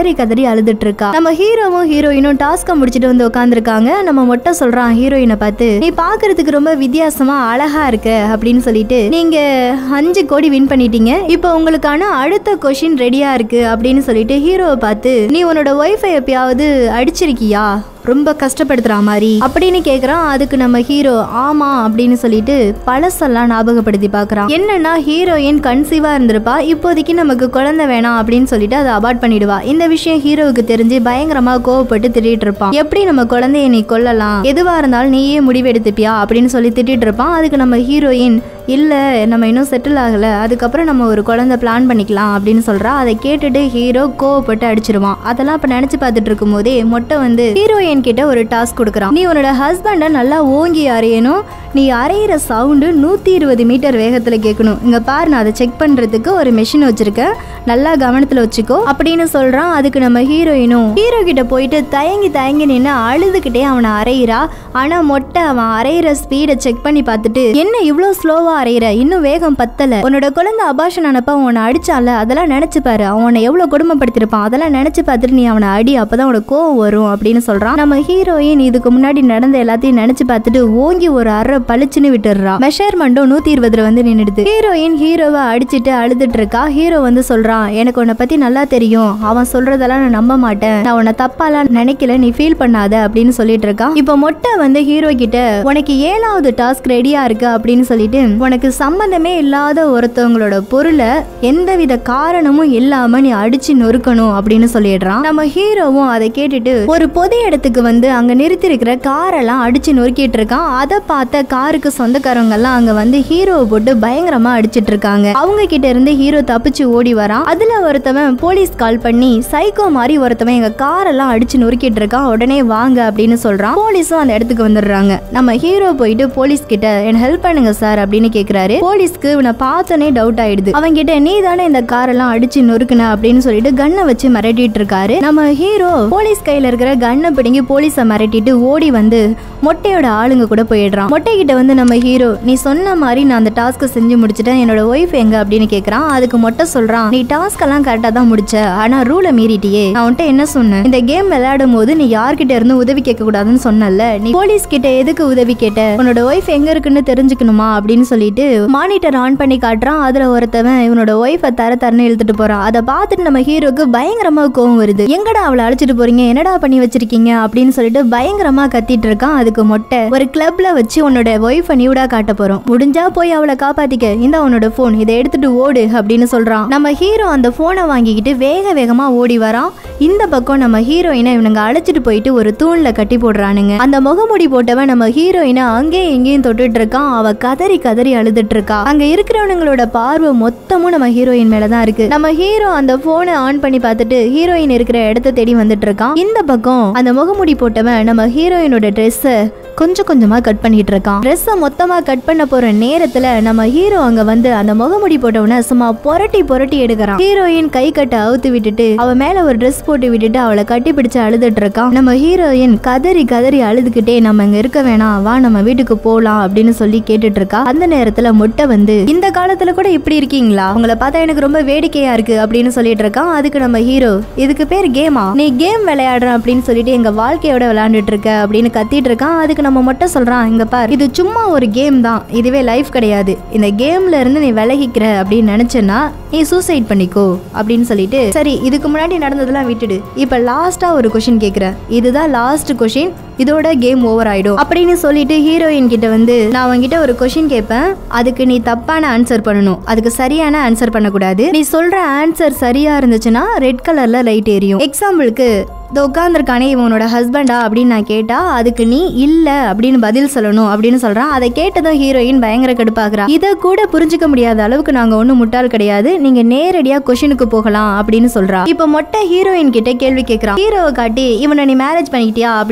கதறி அழுதுட்டு இருக்கா நம்ம ஹீரோவும் ஹீரோயினும் டாஸ்க முடிச்சிட்டு வந்து உட்காந்துருக்காங்க நம்ம மொட்டை சொல்றான் ஹீரோயினை பார்த்து நீ பாக்குறதுக்கு ரொம்ப வித்தியாசமா அழகா இருக்க அப்படின்னு சொல்லிட்டு நீங்க அஞ்சு கோடி வின் பண்ணிட்டீங்க இப்போ உங்களுக்கான அடுத்த கொஷின் ரெடியா இருக்கு அப்படின்னு சொல்லிட்டு ஹீரோவை பார்த்து நீ உன்னோட ஒய்ஃபை எப்பயாவது அடிச்சிருக்கியா ரொம்ப கஷ்டப்படுத்துற மாதிரி அப்படின்னு கேக்குறான் அதுக்கு நம்ம ஹீரோ ஆமா அப்படின்னு சொல்லிட்டு பழசெல்லாம் ஞாபகப்படுத்தி பார்க்கறான் என்னன்னா ஹீரோயின் கன்சீவா இருந்திருப்பா இப்போதைக்கு நமக்கு குழந்தை வேணாம் அப்படின்னு சொல்லிட்டு அதை அபார்ட் பண்ணிடுவா இந்த விஷயம் ஹீரோவுக்கு தெரிஞ்சு பயங்கரமா கோவப்பட்டு திட்டிட்டு இருப்பான் எப்படி நம்ம குழந்தைய நீ கொல்லலாம் எதுவா இருந்தாலும் நீயே முடிவெடுத்துப்பியா அப்படின்னு சொல்லி திட்டிட்டு இருப்பான் அதுக்கு நம்ம ஹீரோயின் இல்லை நம்ம இன்னும் செட்டில் ஆகலை அதுக்கப்புறம் நம்ம ஒரு குழந்தை பிளான் பண்ணிக்கலாம் அப்படின்னு சொல்கிறா அதை கேட்டுட்டு ஹீரோ கோவப்பட்டு அடிச்சிருவான் அதெல்லாம் இப்போ நினச்சி பார்த்துட்டு இருக்கும்போதே மொட்டை வந்து ஹீரோயின் கிட்ட ஒரு டாஸ்க் கொடுக்குறான் நீ உன்னோட ஹஸ்பண்டை நல்லா ஓங்கி அறையணும் நீ அரையிற சவுண்டு நூற்றி இருபது மீட்டர் வேகத்தில் கேட்கணும் இங்கே பாரு நான் அதை செக் பண்ணுறதுக்கு ஒரு மெஷின் வச்சுருக்கேன் நல்லா கவனத்தில் வச்சுக்கோ அப்படின்னு சொல்கிறான் அதுக்கு நம்ம ஹீரோயினும் ஹீரோ கிட்ட போயிட்டு தயங்கி தயங்கி நின்று அழுதுகிட்டே அவனை அரையிறா ஆனால் மொட்டை அவன் அரையிற ஸ்பீடை செக் பண்ணி பார்த்துட்டு என்ன இவ்வளோ ஸ்லோவா அரையிற இன்னும் வேகம் பத்தல உன்னோட குழந்தை அபாஷன் ஆனப்ப உன்னை அடிச்சால அதெல்லாம் நினைச்சு பாரு அவனை எவ்வளவு கொடுமைப்படுத்திருப்பான் அதெல்லாம் நினைச்சு பார்த்துட்டு நீ அவனை அடி அப்பதான் உனக்கு கோவம் வரும் அப்படின்னு சொல்றான் நம்ம ஹீரோயின் இதுக்கு முன்னாடி நடந்த எல்லாத்தையும் நினைச்சு பார்த்துட்டு ஓங்கி ஒரு அரை பளிச்சுன்னு விட்டுடுறா மெஷர்மெண்ட்டும் நூத்தி இருபதுல வந்து நின்னுடுது ஹீரோயின் ஹீரோவை அடிச்சிட்டு அழுதுட்டு இருக்கா ஹீரோ வந்து சொல்றான் எனக்கு உன்னை பத்தி நல்லா தெரியும் அவன் சொல்றதெல்லாம் நான் நம்ப மாட்டேன் நான் உன்னை தப்பாலாம் நினைக்கல நீ ஃபீல் பண்ணாத அப்படின்னு சொல்லிட்டு இருக்கான் இப்போ மொட்டை வந்து ஹீரோ கிட்ட உனக்கு ஏழாவது டாஸ்க் ரெடியா இருக்கு அப்படின்னு சொல்லிட்டு உனக்கு சம்பந்தமே இல்லாத ஒருத்தவங்களோட பொருளை எந்தவித காரணமும் இல்லாம நீ அடிச்சு நொறுக்கணும் அப்படின்னு சொல்லிடுறான் நம்ம ஹீரோவும் அதை கேட்டுட்டு ஒரு பொது இடத்துக்கு வந்து அங்க நிறுத்தி இருக்கிற காரெல்லாம் அடிச்சு நொறுக்கிட்டு இருக்கான் அதை பார்த்த காருக்கு சொந்தக்காரங்க எல்லாம் அங்க வந்து ஹீரோவை போட்டு பயங்கரமா அடிச்சிட்டு இருக்காங்க அவங்க கிட்ட இருந்து ஹீரோ தப்பிச்சு ஓடி வரான் அதுல ஒருத்தவன் போலீஸ் கால் பண்ணி சைக்கோ மாதிரி ஒருத்தவன் எங்க காரெல்லாம் அடிச்சு நொறுக்கிட்டு இருக்கான் உடனே வாங்க அப்படின்னு சொல்றான் போலீஸும் அந்த இடத்துக்கு வந்துடுறாங்க நம்ம ஹீரோ போயிட்டு போலீஸ் கிட்ட என்ன ஹெல்ப் பண்ணுங்க சார் அப்படின்னு கேக்குறாரு போலீஸ்க்கு இவனை பார்த்தோன்னே டவுட் ஆயிடுது அவங்க கிட்ட நீ தானே இந்த காரெல்லாம் அடிச்சு நொறுக்குன அப்படின்னு சொல்லிட்டு கன்னை வச்சு மிரட்டிட்டு இருக்காரு நம்ம ஹீரோ போலீஸ் கையில இருக்கிற கன்னை பிடுங்கி போலீஸை மிரட்டிட்டு ஓடி வந்து மொட்டையோட ஆளுங்க கூட போயிடுறான் மொட்டை கிட்ட வந்து நம்ம ஹீரோ நீ சொன்ன மாதிரி நான் அந்த டாஸ்க்கை செஞ்சு முடிச்சிட்டேன் என்னோட ஒய்ஃப் எங்க அப்படின்னு கேக்குறான் அதுக்கு மொட்டை சொல்றான் நீ டாஸ்க் எல்லாம் கரெக்டா தான் முடிச்ச ஆனா ரூலை மீறிட்டியே நான் உன்ட்ட என்ன சொன்னேன் இந்த கேம் விளையாடும் போது நீ யார்கிட்ட இருந்து உதவி கேட்க கூடாதுன்னு சொன்னல நீ போலீஸ் கிட்ட எதுக்கு உதவி கேட்ட உன்னோட ஒய்ஃப் எங்க இருக்குன்னு தெரிஞ்சுக்கணுமா அப்படின்னு சொல்லிட்டு மானிட்டர் ஆன் பண்ணி காட்டுறான் அதுல ஒருத்தவன் இவனோட ஒய்ஃபை தர தரன்னு இழுத்துட்டு போறான் அதை பார்த்துட்டு நம்ம ஹீரோக்கு பயங்கரமா கோவம் வருது எங்கடா அவளை அழைச்சிட்டு போறீங்க என்னடா பண்ணி வச்சிருக்கீங்க அப்படின்னு சொல்லிட்டு பயங்கரமா கத்திட்டு இருக்கான் அதுக்கு மொட்டை ஒரு கிளப்ல வச்சு உன்னோட ஒய்ஃபை நியூடா காட்ட போறோம் முடிஞ்சா போய் அவளை காப்பாத்திக்க இந்த உன்னோட போன் இதை எடுத்துட்டு ஓடு அப்படின்னு சொல்றான் நம்ம ஹீரோ அந்த போனை வாங்கிக்கிட்டு வேக வேகமா ஓடி வரான் இந்த பக்கம் நம்ம ஹீரோயினை இவனுங்க அழைச்சிட்டு போயிட்டு ஒரு தூண்ல கட்டி போடுறானுங்க அந்த முகமுடி போட்டவன் நம்ம ஹீரோயினை அங்கேயும் இங்கேயும் தொட்டுட்டு இருக்கான் அவ கதறி கதறி அழுதுட்டு இருக்கா அங்க இருக்கிறவனுங்களோட பார்வை மொத்தமும் நம்ம ஹீரோயின் மேலதான் இருக்கு நம்ம ஹீரோ அந்த போனை ஆன் பண்ணி பார்த்துட்டு ஹீரோயின் இருக்கிற இடத்த தேடி வந்துட்டு இருக்கான் இந்த பக்கம் அந்த முகமுடி போட்டவன் நம்ம ஹீரோயினோட ட்ரெஸ்ஸை கொஞ்சம் கொஞ்சமா கட் பண்ணிட்டு இருக்கான் ட்ரெஸ்ஸை மொத்தமா கட் பண்ண போற நேரத்துல நம்ம ஹீரோ அங்க வந்து அந்த முகமுடி போட்டவன சும்மா புரட்டி புரட்டி எடுக்கிறான் ஹீரோயின் கை கட்ட அவுத்து விட்டுட்டு அவ மேல ஒரு ட்ரெஸ் போட்டு விட்டுட்டு அவளை கட்டி பிடிச்சு அழுதுட்டு இருக்கான் நம்ம ஹீரோயின் கதறி கதறி அழுதுகிட்டே நம்ம இங்க இருக்க வேணாம் வா நம்ம வீட்டுக்கு போலாம் அப்படின்னு சொல்லி கேட்டுட்டு இருக்கா அந்த நேரத்துல முட்டை வந்து இந்த காலத்துல கூட இப்படி இருக்கீங்களா உங்களை பார்த்தா எனக்கு ரொம்ப வேடிக்கையா இருக்கு அப்படின்னு சொல்லிட்டு இருக்கான் அதுக்கு நம்ம ஹீரோ இதுக்கு பேர் கேமா நீ கேம் விளையாடுற அப்படின்னு சொல்லிட்டு எங்க வாழ்க்கையோட விளையாண்டுட்டு இருக்க அப்படின்னு கத்திட்டு இருக்கான் அதுக்கு நம்ம மட்டும் சொல்றான் இங்க பார் இது சும்மா ஒரு கேம் தான் இதுவே லைஃப் கிடையாது இந்த கேம்ல இருந்து நீ விலகிக்கிற அப்படின்னு நினைச்சேன்னா நீ சூசைட் பண்ணிக்கோ அப்படின்னு சொல்லிட்டு சரி இதுக்கு முன்னாடி நடந்ததெல்லாம் விட்டுடு இப்ப லாஸ்டா ஒரு கொஷின் கேக்குறேன் இதுதான் லாஸ்ட் கொஷின் இதோட கேம் ஓவர் ஆயிடும் அப்படின்னு சொல்லிட்டு ஹீரோயின் கிட்ட வந்து நான் உன்கிட்ட ஒரு கொஷின் கேட்பேன் அதுக்கு நீ தப்பான ஆன்சர் பண்ணணும் அதுக்கு சரியான ஆன்சர் பண்ணக்கூடாது நீ சொல்ற ஆன்சர் சரியா இருந்துச்சுன்னா ரெட் கலர்ல லைட் எரியும் எக்ஸாம்பிளுக்கு இந்த உட்காந்துருக்கானே இவனோட ஹஸ்பண்டா அப்படின்னு நான் கேட்டா அதுக்கு நீ இல்ல அப்படின்னு பதில் சொல்லணும் அப்படின்னு சொல்றான் அதை கேட்டதும் ஹீரோயின் பயங்கர கடுப்பாகிறா இதை கூட புரிஞ்சுக்க முடியாத அளவுக்கு நாங்க ஒன்றும் முட்டாள் கிடையாது நீங்க நேரடியா கொஷினுக்கு போகலாம் அப்படின்னு சொல்றா இப்போ மொட்டை ஹீரோயின் கிட்ட கேள்வி கேட்கறான் ஹீரோவை காட்டி இவனை நீ மேரேஜ் பண்ணிக்கிட்டியா அப்படிங்கும்போது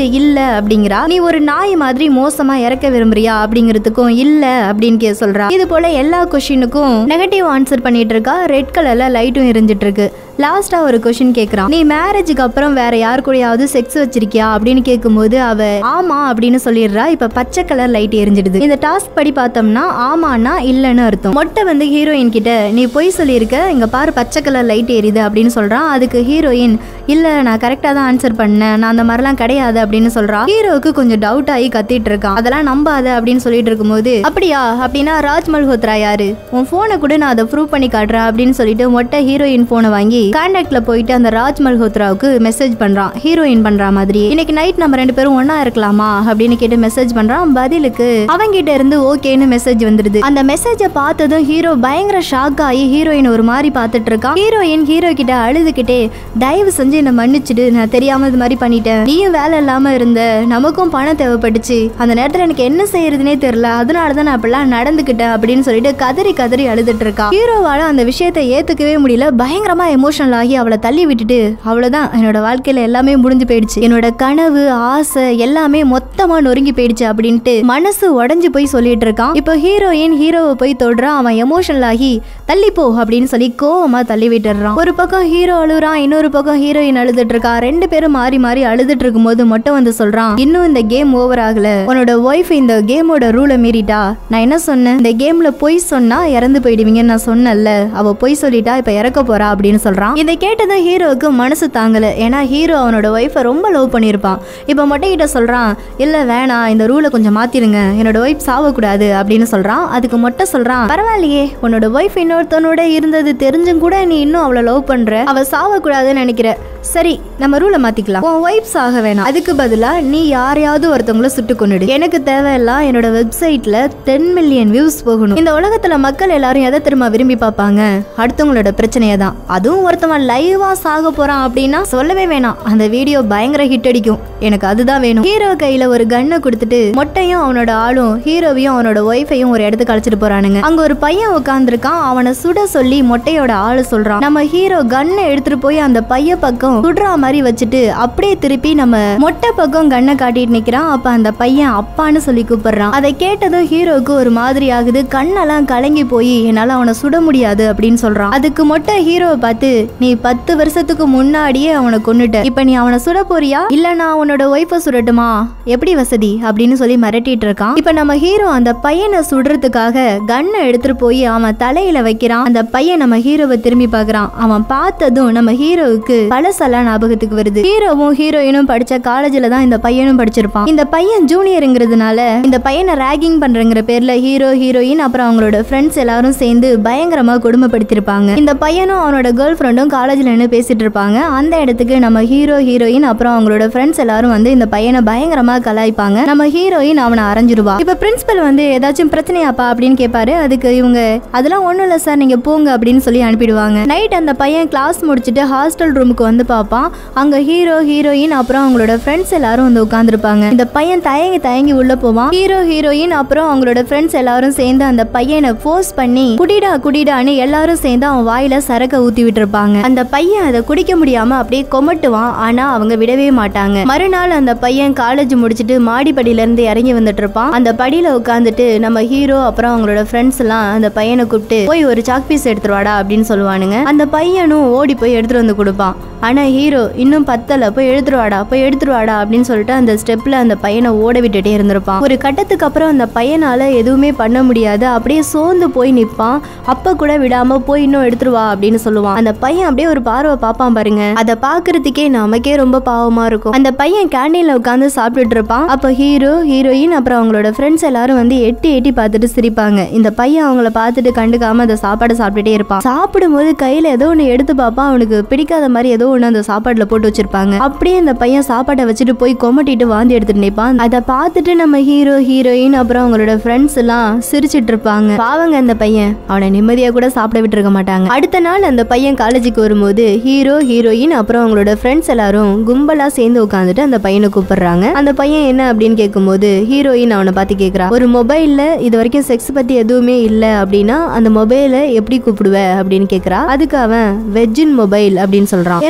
இல்ல அப்படிங்கிறா நீ ஒரு நாய் மாதிரி மோசமா இறக்க விரும்புறியா அப்படிங்கிறதுக்கும் இல்ல அப்படின்னு கே சொல்றா இது போல எல்லா கொஷினுக்கும் நெகட்டிவ் ஆன்சர் பண்ணிட்டு இருக்கா ரெட் கலர்ல லைட்டும் எரிஞ்சிட்டு இருக்கு லாஸ்டா ஒரு கொஷின் கேக்குறான் நீ மேரேஜுக்கு அப்புறம் வேற யார் கூடயாவது செக்ஸ் வச்சிருக்கியா அப்படின்னு கேட்கும்போது அவ ஆமா அப்படின்னு சொல்லிடுறா இப்ப பச்சை கலர் லைட் எரிஞ்சிடுது இந்த டாஸ்க் படி பார்த்தோம்னா ஆமானா இல்லைன்னு அர்த்தம் மொட்டை வந்து ஹீரோயின் கிட்ட நீ பொய் சொல்லியிருக்க இங்க பாரு பச்சை கலர் லைட் எரியுது அப்படின்னு சொல்றான் அதுக்கு ஹீரோயின் இல்ல நான் கரெக்டா தான் ஆன்சர் பண்ணேன் நான் அந்த மாதிரிலாம் கிடையாது அப்படின்னு சொல்றா ஹீரோவுக்கு கொஞ்சம் டவுட் ஆகி கத்திட்டு இருக்கான் அதெல்லாம் நம்பாத அப்படின்னு சொல்லிட்டு இருக்கும்போது அப்படியா அப்படின்னா ராஜ் மல்ஹோத்ரா யாரு உன் போனை கூட நான் அதை ப்ரூவ் பண்ணி காட்டுறேன் அப்படின்னு சொல்லிட்டு மொட்டை ஹீரோயின் போனை வாங்கி கான்டாக்ட்ல போயிட்டு அந்த ராஜ் மல்ஹோத்ராவுக்கு மெசேஜ் பண்றான் ஹீரோயின் பண்ற மாதிரி இன்னைக்கு நைட் நம்ம ரெண்டு பேரும் ஒண்ணா இருக்கலாமா அப்படின்னு கேட்டு மெசேஜ் பண்றான் பதிலுக்கு அவங்கிட்ட இருந்து ஓகேன்னு மெசேஜ் வந்துருது அந்த மெசேஜை பார்த்ததும் ஹீரோ பயங்கர ஷாக் ஆகி ஹீரோயின் ஒரு மாதிரி பார்த்துட்டு இருக்கான் ஹீரோயின் ஹீரோ கிட்ட அழுதுகிட்டே தயவு செஞ்சு என்ன மன்னிச்சிடு நான் தெரியாம இது மாதிரி பண்ணிட்டேன் நீயும் வேலை இல்லாம இருந்த நமக்கும் பணம் தேவைப்பட்டுச்சு அந்த நேரத்துல எனக்கு என்ன செய்யறதுனே தெரியல அதனால தான் நான் அப்படிலாம் நடந்துக்கிட்டேன் அப்படின்னு சொல்லிட்டு கதறி கதறி அழுதுட்டு இருக்கா ஹீரோவால அந்த விஷயத்தை ஏத்துக்கவே முடியல பயங்கரமா எமோஷனல் ஆகி அவளை தள்ளி விட்டுட்டு அவ்வளவுதான் என்னோட வாழ்க்கையில எல்லாமே முடிஞ்சு போயிடுச்சு என்னோட கனவு ஆசை எல்லாமே மொத்தமா நொறுங்கி போயிடுச்சு அப்படின்ட்டு மனசு உடைஞ்சு போய் சொல்லிட்டு இருக்கான் இப்போ ஹீரோயின் ஹீரோவை போய் தொடுறான் அவன் எமோஷனல் ஆகி தள்ளி போ அப்படின்னு சொல்லி கோவமா தள்ளி விட்டுறான் ஒரு பக்கம் ஹீரோ அழுறான் இன்னொரு பக்கம் ஹீரோயின் அழுதுட்டு இருக்கா ரெண்டு பேரும் மாறி மாறி அழுதுட்டு இருக்கும்போது மட்டும் வந்து சொல்றான் இன்னும் இந்த கேம் ஓவர் ஆகல உன்னோட ஒய்ஃப் இந்த கேமோட ரூலை மீறிட்டா நான் என்ன சொன்னேன் இந்த கேம்ல பொய் சொன்னா இறந்து போயிடுவீங்கன்னு நான் சொன்னேன்ல அவ பொய் சொல்லிட்டா இப்ப இறக்க போறா அப்படின்னு சொல்றான் இதை கேட்டதும் ஹீரோவுக்கு மனசு தாங்கல ஏன்னா ஹீரோ அவனோட ஒய்ஃபை ரொம்ப லவ் பண்ணியிருப்பான் இப்போ மொட்டை கிட்ட சொல்றான் இல்ல வேணாம் இந்த ரூலை கொஞ்சம் மாத்திருங்க என்னோட ஒய்ஃப் சாவக்கூடாது அப்படின்னு சொல்றான் அதுக்கு மொட்டை சொல்றான் பரவாயில்லையே உன்னோட ஒய்ஃப் இன்னொருத்தனோட இருந்தது தெரிஞ்சும் கூட நீ இன்னும் அவளை லவ் பண்ற அவ சாவக்கூடாதுன்னு நினைக்கிற சரி நம்ம ரூலை மாத்திக்கலாம் உன் ஒய்ஃப் சாக வேணாம் அதுக்கு பதிலா நீ யாரையாவது ஒருத்தவங்கள சுட்டு கொண்டுடு எனக்கு தேவையெல்லாம் என்னோட வெப்சைட்ல டென் மில்லியன் வியூஸ் போகணும் இந்த உலகத்துல மக்கள் எல்லாரும் எதை திரும்ப விரும்பி பார்ப்பாங்க அடுத்தவங்களோட பிரச்சனையை தான் அதுவும் ஒருத்தவன் லைவா சாக போறான் அப்படின்னா சொல்லவே வேணாம் அந்த வீடியோ பயங்கர ஹிட் அடிக்கும் எனக்கு அதுதான் வேணும் ஹீரோ கையில ஒரு கன்னை கொடுத்துட்டு மொட்டையும் அவனோட ஆளும் ஹீரோவையும் அவனோட ஒய்ஃபையும் ஒரு இடத்துக்கு அழைச்சிட்டு போறானுங்க அங்க ஒரு பையன் உட்காந்துருக்கான் அவனை சுட சொல்லி மொட்டையோட ஆளு சொல்றான் நம்ம ஹீரோ கன்னை எடுத்துட்டு போய் அந்த பைய பக்கம் சுடுற மாதிரி வச்சுட்டு அப்படியே திருப்பி நம்ம மொட்டை பக்கம் கண்ணை காட்டிட்டு நிக்கிறான் அப்ப அந்த பையன் அப்பான்னு சொல்லி கூப்பிடுறான் அதை கேட்டதும் ஹீரோவுக்கு ஒரு மாதிரி ஆகுது கண்ணெல்லாம் கலங்கி போய் என்னால அவனை சுட முடியாது அப்படின்னு சொல்றான் அதுக்கு மொட்டை ஹீரோவை பார்த்து நீ பத்து வருஷத்துக்கு முன்னாடியே அவனை கொன்னுட்ட இப்ப நீ அவனை சுட போறியா இல்ல நான் உன்னோட ஒய்ஃபை சுடட்டுமா எப்படி வசதி அப்படின்னு சொல்லி மிரட்டிட்டு இருக்கான் இப்ப நம்ம ஹீரோ அந்த பையனை சுடுறதுக்காக கன்னை எடுத்துட்டு போய் அவன் தலையில வைக்கிறான் அந்த பையன் நம்ம ஹீரோவை திரும்பி பார்க்கறான் அவன் பார்த்ததும் நம்ம ஹீரோவுக்கு பழசெல்லாம் ஞாபகத்துக்கு வருது ஹீரோவும் ஹீரோயினும் படிச்ச காலேஜ்ல தான் இந்த பையனும் படிச்சிருப்பான் இந்த பையன் ஜூனியருங்கிறதுனால இந்த பையனை ரேகிங் பண்றங்கிற பேர்ல ஹீரோ ஹீரோயின் அப்புறம் அவங்களோட ஃப்ரெண்ட்ஸ் எல்லாரும் சேர்ந்து பயங்கரமா கொடுமைப்படுத்திருப்பாங்க இந்த பையனும் அவனோட கேர்ள் ஃப்ரெண்டும் காலேஜ்ல நின்று பேசிட்டு இருப்பாங்க அந்த இடத்துக்கு நம்ம ஹீரோ ஹீரோயின் அப்புறம் அவங்களோட ஃப்ரெண்ட்ஸ் எல்லாரும் வந்து இந்த பையனை பயங்கரமா கலாய்ப்பாங்க நம்ம ஹீரோயின் அவனை அரைஞ்சிருவா இப்ப பிரின்சிபல் வந்து ஏதாச்சும் பிரச்சனையாப்பா அப்படின்னு கேட்பாரு அதுக்கு இவங்க அதெல்லாம் ஒண்ணும் இல்ல சார் நீங்க போங்க அப்படின்னு சொல்லி அனுப்பிடுவாங்க நைட் அந்த பையன் கிளாஸ் முடிச்சுட்டு ஹாஸ்டல் ரூமுக்கு வந்து பார்ப்பான் அங்க ஹீரோ ஹீரோயின் அப்புறம் அவங்களோட ஃப்ரெண்ட்ஸ் எல்லாரும் வந்து உட்காந்துருப்பாங்க இந்த பையன் தயங்கி தயங்கி உள்ள போவான் ஹீரோ ஹீரோயின் அப்புறம் அவங்களோட ஃப்ரெண்ட்ஸ் எல்லாரும் சேர்ந்து அந்த பையனை ஃபோர்ஸ் பண்ணி குடிடா குடிடான்னு எல்லாரும் சேர்ந்து அவன் வாயில சரக்க ஊத்தி விட்டுருப்பாங்க அந்த பையன் அதை குடிக்க முடியாம அப்படியே கொமட்டுவான் ஆனா அவங்க விடவே மாட்டாங்க மறுநாள் அந்த பையன் காலேஜ் முடிச்சுட்டு மாடிப்படியில இருந்து இறங்கி வந்துட்டு இருப்பான் அந்த படியில உட்காந்துட்டு நம்ம ஹீரோ அப்புறம் அவங்களோட ஃப்ரெண்ட்ஸ் எல்லாம் அந்த பையனை கூப்பிட்டு போய் ஒரு சாக் பீஸ் எடுத்துருவாடா அப்படின்னு சொல்லுவானுங்க அந்த பையனும் ஓடி போய் எடுத்துட்டு வந்து கொடுப்பான் ஆனா ஹீரோ இன்னும் பத்தல போய் எடுத்துருவாடா போய் எடுத்துருவாடா அப்படின்னு சொல்லிட்டு அந்த ஸ்டெப்ல அந்த பையனை ஓட விட்டுட்டே இருந்திருப்பான் ஒரு கட்டத்துக்கு அப்புறம் அந்த பையனால எதுவுமே பண்ண முடியாது அப்படியே சோர்ந்து போய் நிப்பான் அப்ப கூட விடாம போய் இன்னும் எடுத்துருவா அப்படின்னு சொல்லுவான் அந்த பையன் அப்படியே ஒரு பார்வை பார்ப்பான் பாருங்க அதை பாக்குறதுக்கே நமக்கே ரொம்ப பாவமா இருக்கும் அந்த பையன் கேண்டீன்ல உட்காந்து சாப்பிட்டுட்டு இருப்பான் அப்ப ஹீரோ ஹீரோயின் அப்புறம் அவங்களோட ஃப்ரெண்ட்ஸ் எல்லாரும் வந்து எட்டி எட்டி பார்த்துட்டு சிரிப்பாங்க இந்த பையன் அவங்கள பார்த்துட்டு கண்டுக்காம அந்த சாப்பாடை சாப்பிட்டுட்டே இருப்பான் சாப்பிடும்போது கையில ஏதோ ஒன்று எடுத்து பார்ப்பான் அவனுக்கு பிடிக்காத மாதிரி ஏதோ ஒன்று அந்த சாப்பாடுல போட்டு வச்சிருப்பாங்க அப்படியே அந்த பையன் சாப்பாடை வச்சுட்டு போய் கொமட்டிட்டு வாந்தி எடுத்துட்டு நிற்பான் அதை பார்த்துட்டு நம்ம ஹீரோ ஹீரோயின் அப்புறம் அவங்களோட ஃப்ரெண்ட்ஸ் எல்லாம் சிரிச்சிட்டு இருப்பாங்க பாவங்க அந்த பையன் அவனை நிம்மதியா கூட சாப்பிட விட்டு இருக்க மாட்டாங்க அடுத்த நாள் அந்த பையன் காலேஜுக்கு வரும்போது ஹீரோ ஹீரோயின் அப்புறம் அவங்களோட ஃப்ரெண்ட்ஸ் எல்லாரும் கும்பலா சேர்ந்து உட்காந்துட்டு அந்த பையனை கூப்பிடுறாங்க அந்த பையன் என்ன அப்படின்னு கேட்கும்போது ஹீரோயின் அவனை பார்த்து கேட்கறா ஒரு மொபைல்ல இது வரைக்கும் செக்ஸ் பத்தி எதுவுமே இல்ல அப்படின்னா அந்த மொபைலை எப்படி கூப்பிடுவ அப்படின்னு கேட்கறா அதுக்கு அவன் வெஜ்ஜின் மொபைல் அப்படின்னு சொல்றான் ஏன்னா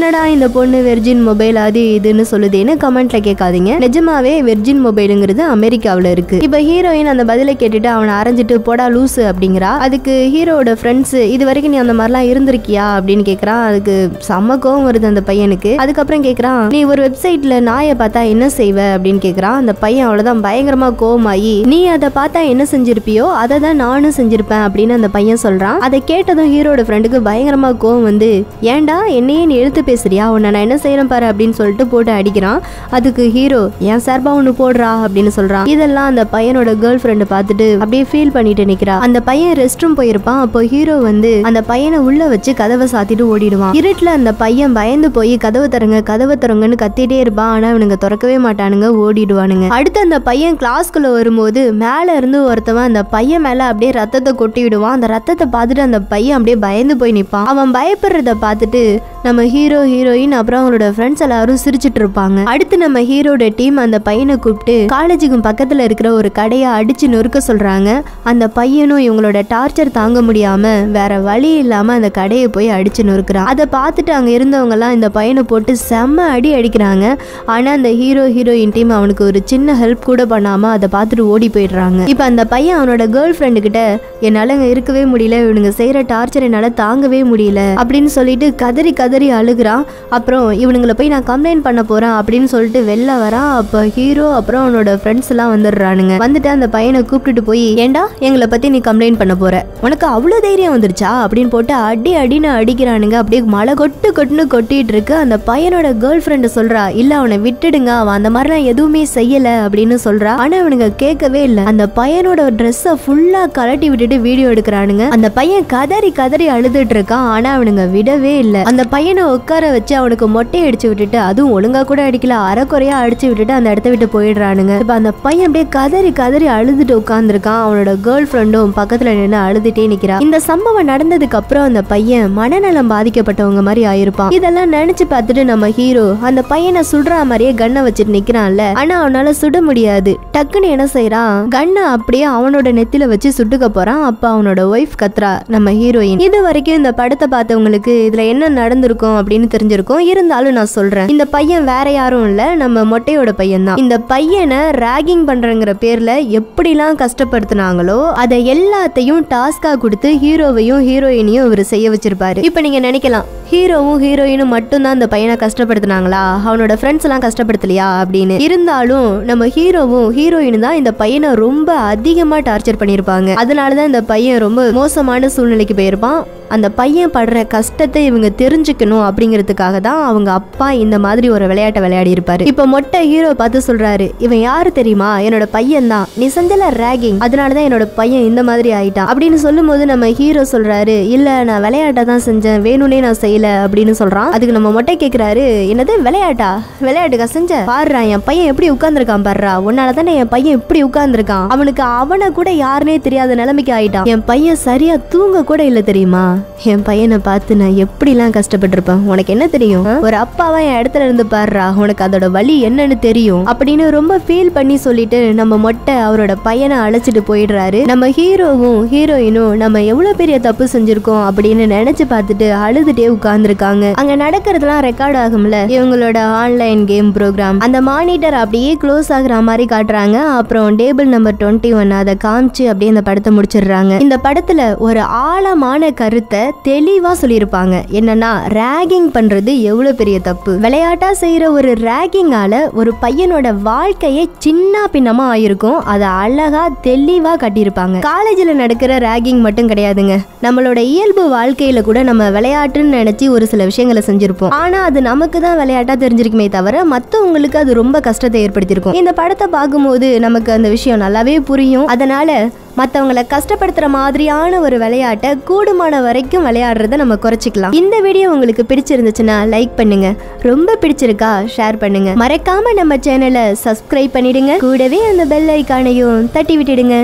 என்னடா இந்த பொண்ணு வெர்ஜின் மொபைல் அது இதுன்னு சொல்லுதேன்னு கமெண்ட்ல கேட்காதீங்க நிஜமாவே வெர்ஜின் மொபைலுங்கிறது அமெரிக்காவுல இருக்கு இப்ப ஹீரோயின் அந்த பதிலை கேட்டுட்டு அவனை அரைஞ்சிட்டு போடா லூசு அப்படிங்கிறா அதுக்கு ஹீரோவோட ஃப்ரெண்ட்ஸ் இது வரைக்கும் நீ அந்த மாதிரிலாம் இருந்திருக்கியா அப்படின்னு கேக்குறான் அதுக்கு செம்ம கோவம் வருது அந்த பையனுக்கு அதுக்கப்புறம் கேக்குறான் நீ ஒரு வெப்சைட்ல நாயை பார்த்தா என்ன செய்வ அப்படின்னு கேக்குறான் அந்த பையன் அவ்வளவுதான் பயங்கரமா கோவமாயி நீ அதை பார்த்தா என்ன செஞ்சிருப்பியோ அதை தான் நானும் செஞ்சிருப்பேன் அப்படின்னு அந்த பையன் சொல்றான் அதை கேட்டதும் ஹீரோட ஃப்ரெண்டுக்கு பயங்கரமா கோவம் வந்து ஏன்டா என்னையே நீ எழுத்து பேசுறியா உன்னை நான் என்ன செய்யறேன் பாரு அப்படின்னு சொல்லிட்டு போட்டு அடிக்கிறான் அதுக்கு ஹீரோ என் சார்பா ஒன்று போடுறா அப்படின்னு சொல்றான் இதெல்லாம் அந்த பையனோட கேர்ள் ஃப்ரெண்டு பார்த்துட்டு அப்படியே ஃபீல் பண்ணிட்டு நிக்கிறா அந்த பையன் ரெஸ்ட் ரூம் போயிருப்பான் அப்போ ஹீரோ வந்து அந்த பையனை உள்ள வச்சு கதவை சாத்திட்டு ஓடிடுவான் இருட்டுல அந்த பையன் பயந்து போய் கதவை தரங்க கதவை தரங்கன்னு கத்திட்டே இருப்பான் ஆனா இவனுங்க திறக்கவே மாட்டானுங்க ஓடிடுவானுங்க அடுத்து அந்த பையன் கிளாஸ்க்குள்ள வரும்போது மேல இருந்து ஒருத்தவன் அந்த பையன் மேல அப்படியே ரத்தத்தை கொட்டி விடுவான் அந்த ரத்தத்தை பார்த்துட்டு அந்த பையன் அப்படியே பயந்து போய் நிப்பான் அவன் பயப்படுறத பார்த்துட்டு நம்ம ஹீரோ ஹீரோயின் அப்புறம் அவங்களோட ஃப்ரெண்ட்ஸ் எல்லாரும் சிரிச்சிட்டு இருப்பாங்க அடுத்து நம்ம ஹீரோட டீம் அந்த பையனை கூப்பிட்டு காலேஜுக்கு பக்கத்துல இருக்கிற ஒரு கடையை அடிச்சு நொறுக்க சொல்றாங்க அந்த பையனும் இவங்களோட டார்ச்சர் தாங்க முடியாம வேற வழி இல்லாம அந்த கடையை போய் அடிச்சு நொறுக்குறான் அதை பார்த்துட்டு அங்க இருந்தவங்க எல்லாம் இந்த பையனை போட்டு செம்ம அடி அடிக்கிறாங்க ஆனா அந்த ஹீரோ ஹீரோயின் டீம் அவனுக்கு ஒரு சின்ன ஹெல்ப் கூட பண்ணாம அதை பார்த்துட்டு ஓடி போயிடுறாங்க இப்போ அந்த பையன் அவனோட கேர்ள் ஃப்ரெண்டு கிட்ட என்னால அங்க இருக்கவே முடியல இவனுங்க செய்யற டார்ச்சர் என்னால தாங்கவே முடியல அப்படின்னு சொல்லிட்டு கதறி கதறி அழுகுறான் அப்புறம் இவனுங்களை போய் நான் கம்ப்ளைண்ட் பண்ண போறேன் அப்படின்னு சொல்லிட்டு வெளில வரான் அப்போ ஹீரோ அப்புறம் அவனோட ஃப்ரெண்ட்ஸ் எல்லாம் வந்துடுறானுங்க வந்துட்டு அந்த பையனை கூப்பிட்டுட்டு போய் ஏண்டா எங்களை பத்தி நீ கம்ப்ளைண்ட் பண்ண போற உனக்கு அவ்வளோ தைரியம் வந்துருச்சா அப்படின்னு போட்டு அடி அடின்னு அடிக்கிறானுங்க அப்படியே மழை கொட்டு கொட்டுன்னு கொட்டிட்டு இருக்கு அந்த பையனோட கேர்ள் ஃப்ரெண்டு சொல்றா இல்ல அவனை விட்டுடுங்க அவன் அந்த மாதிரிலாம் எதுவுமே செய்யல அப்படின்னு சொல்றா ஆனா அவனுங்க கேட்கவே இல்லை அந்த பையனோட ட்ரெஸ்ஸை ஃபுல்லா கலட்டி விட்டுட்டு வீடியோ எடுக்கிறானுங்க அந்த பையன் கதறி கதறி அழுதுட்டு இருக்கான் ஆனா அவனுங்க விடவே இல்லை அந்த பையனை உட்கார வச்சு அவனுக்கு மொட்டை அடிச்சு விட்டுட்டு அதுவும் ஒழுங்கா கூட அடிக்கல அரைக்குறையா அடிச்சு விட்டுட்டு அந்த இடத்த விட்டு போயிடுறானுங்க இப்ப அந்த பையன் அப்படியே கதறி கதறி அழுதுட்டு உட்கார்ந்துருக்கான் அவனோட கேர்ள் ஃப்ரெண்டும் பக்கத்துல நின்று அழுதுட்டே நிக்கிறா இந்த சம்பவம் நடந்ததுக்கு அப்புறம் அந்த பையன் மனநலம் பாதிக்கப்பட்டவங்க மாதிரி ஆயிருப்பான் இதெல்லாம் நினைச்சு பார்த்துட்டு நம்ம ஹீரோ அந்த பையனை சுடுற மாதிரியே கண்ணை வச்சுட்டு நிக்கிறான்ல ஆனா அவனால சுட முடியாது டக்குன்னு என்ன செய்யறான் கண்ணை அப்படியே அவனோட நெத்தில வச்சு சுட்டுக்க போறான் அப்ப அவனோட ஒய்ஃப் கத்ரா நம்ம ஹீரோயின் இது வரைக்கும் இந்த படத்தை பார்த்தவங்களுக்கு இதுல என்ன நடந்திருக்கும் அப்படின்னு தெரிஞ்சிருக்கும் இருந்தாலும் நான் சொல்றேன் இந்த பையன் வேற யாரும் இல்ல நம்ம மொட்டையோட பையன் தான் இந்த பையனை ராகிங் பண்றங்கிற பேர்ல எப்படிலாம் கஷ்டப்படுத்தினாங்களோ அதை எல்லாத்தையும் டாஸ்கா கொடுத்து ஹீரோவையும் ஹீரோயினையும் இவர் செய்ய வச்சிருப்பாரு இப்போ நீங்க நினைக்கலாம் ஹீரோவும் ஹீரோயினும் மட்டும்தான் அந்த பையனை கஷ்டப்படுத்தினாங்களா அவனோட ஃப்ரெண்ட்ஸ் எல்லாம் கஷ்டப்படுத்தலையா அப்படின்னு இருந்தாலும் நம்ம ஹீரோவும் ஹீரோயின் தான் இந்த பையனை ரொம்ப அதிகமா டார்ச்சர் பண்ணியிருப்பாங்க அதனாலதான் இந்த பையன் ரொம்ப மோசமான சூழ்நிலைக்கு போயிருப்பான் அந்த பையன் படுற கஷ்டத்தை இவங்க தெரிஞ்சுக்கணும் அப்படிங்கிறதுக்காக தான் அவங்க அப்பா இந்த மாதிரி ஒரு விளையாட்டை விளையாடி இருப்பாரு இப்போ மொட்டை ஹீரோ பார்த்து சொல்றாரு இவன் யாரு தெரியுமா என்னோட பையன் தான் நீ செஞ்சல ரேகிங் அதனாலதான் என்னோட பையன் இந்த மாதிரி ஆயிட்டான் அப்படின்னு சொல்லும்போது நம்ம ஹீரோ சொல்றாரு இல்ல நான் விளையாட்டை தான் செஞ்சேன் வேணும்னே நான் செய்யல அப்படின்னு சொல்றான் அதுக்கு நம்ம மொட்டை கேக்குறாரு என்னது விளையாட்டா விளையாட்டுக்கா செஞ்ச பாருடா என் பையன் எப்படி உட்கார்ந்துருக்கான் பாருடா உன்னால தானே என் பையன் இப்படி உட்கார்ந்துருக்கான் அவனுக்கு அவனை கூட யாருனே தெரியாத நிலைமைக்கு ஆயிட்டான் என் பையன் சரியா தூங்க கூட இல்ல தெரியுமா என் பையனை பார்த்து நான் எப்படிலாம் கஷ்டப்பட்டிருப்பேன் உனக்கு என்ன தெரியும் ஆ? ஒரு அப்பாவா என் இடத்துல இருந்து பாருடா உனக்கு அதோட வலி என்னன்னு தெரியும் அப்படின்னு ரொம்ப ஃபீல் பண்ணி சொல்லிட்டு நம்ம மொட்டை அவரோட பையனை அழைச்சிட்டு போயிடுறாரு நம்ம ஹீரோவும் ஹீரோயினும் நம்ம எவ்வளவு பெரிய தப்பு செஞ்சிருக்கோம் அப்படின்னு நினைச்சு பார்த்துட்டு அழுதுட்டே உட்கார்ந்துருக்காங்க அங்க நடக்கிறதுலாம் ரெக்கார்ட் ஆகும்ல இவங்களோட ஆன்லைன் கேம் ப்ரோக்ராம் அந்த மானிட்டர் அப்படியே க்ளோஸ் ஆகுற மாதிரி காட்டுறாங்க அப்புறம் டேபிள் நம்பர் டுவெண்ட்டி ஒன் அதை காமிச்சு அப்படியே இந்த படத்தை முடிச்சிடுறாங்க இந்த படத்துல ஒரு ஆழமான கருத்தை தெளிவா சொல்லியிருப்பாங்க என்னன்னா ரேகிங் பண்றது எவ்வளவு பெரிய தப்பு விளையாட்டா செய்யற ஒரு ரேகிங்கால ஒரு பையனோட வாழ்க்கையே சின்ன பின்னமா ஆயிருக்கும் அதை அழகா தெளிவா கட்டியிருப்பாங்க காலேஜ்ல நடக்கிற ரேகிங் மட்டும் கிடையாதுங்க நம்மளோட இயல்பு வாழ்க்கையில கூட நம்ம விளையாட்டுன்னு நினைச்சு ஒரு சில விஷயங்களை செஞ்சிருப்போம் ஆனா அது நமக்கு தான் விளையாட்டா தெரிஞ்சிருக்குமே தவிர மத்தவங்களுக்கு அது ரொம்ப கஷ்டத்தை ஏற்படுத்தியிருக்கும் இந்த படத்தை பார்க்கும்போது நமக்கு அந்த விஷயம் நல்லாவே புரியும் அதனால மற்றவங்களை கஷ்டப்படுத்துற மாதிரியான ஒரு விளையாட்டை கூடுமான வரைக்கும் விளையாடுறத நம்ம குறைச்சிக்கலாம் இந்த வீடியோ உங்களுக்கு பிடிச்சிருந்துச்சுன்னா லைக் பண்ணுங்க ரொம்ப பிடிச்சிருக்கா ஷேர் பண்ணுங்க மறக்காம நம்ம சேனலை சப்ஸ்கிரைப் பண்ணிடுங்க கூடவே அந்த பெல் ஐக்கானையும் தட்டி விட்டுடுங்க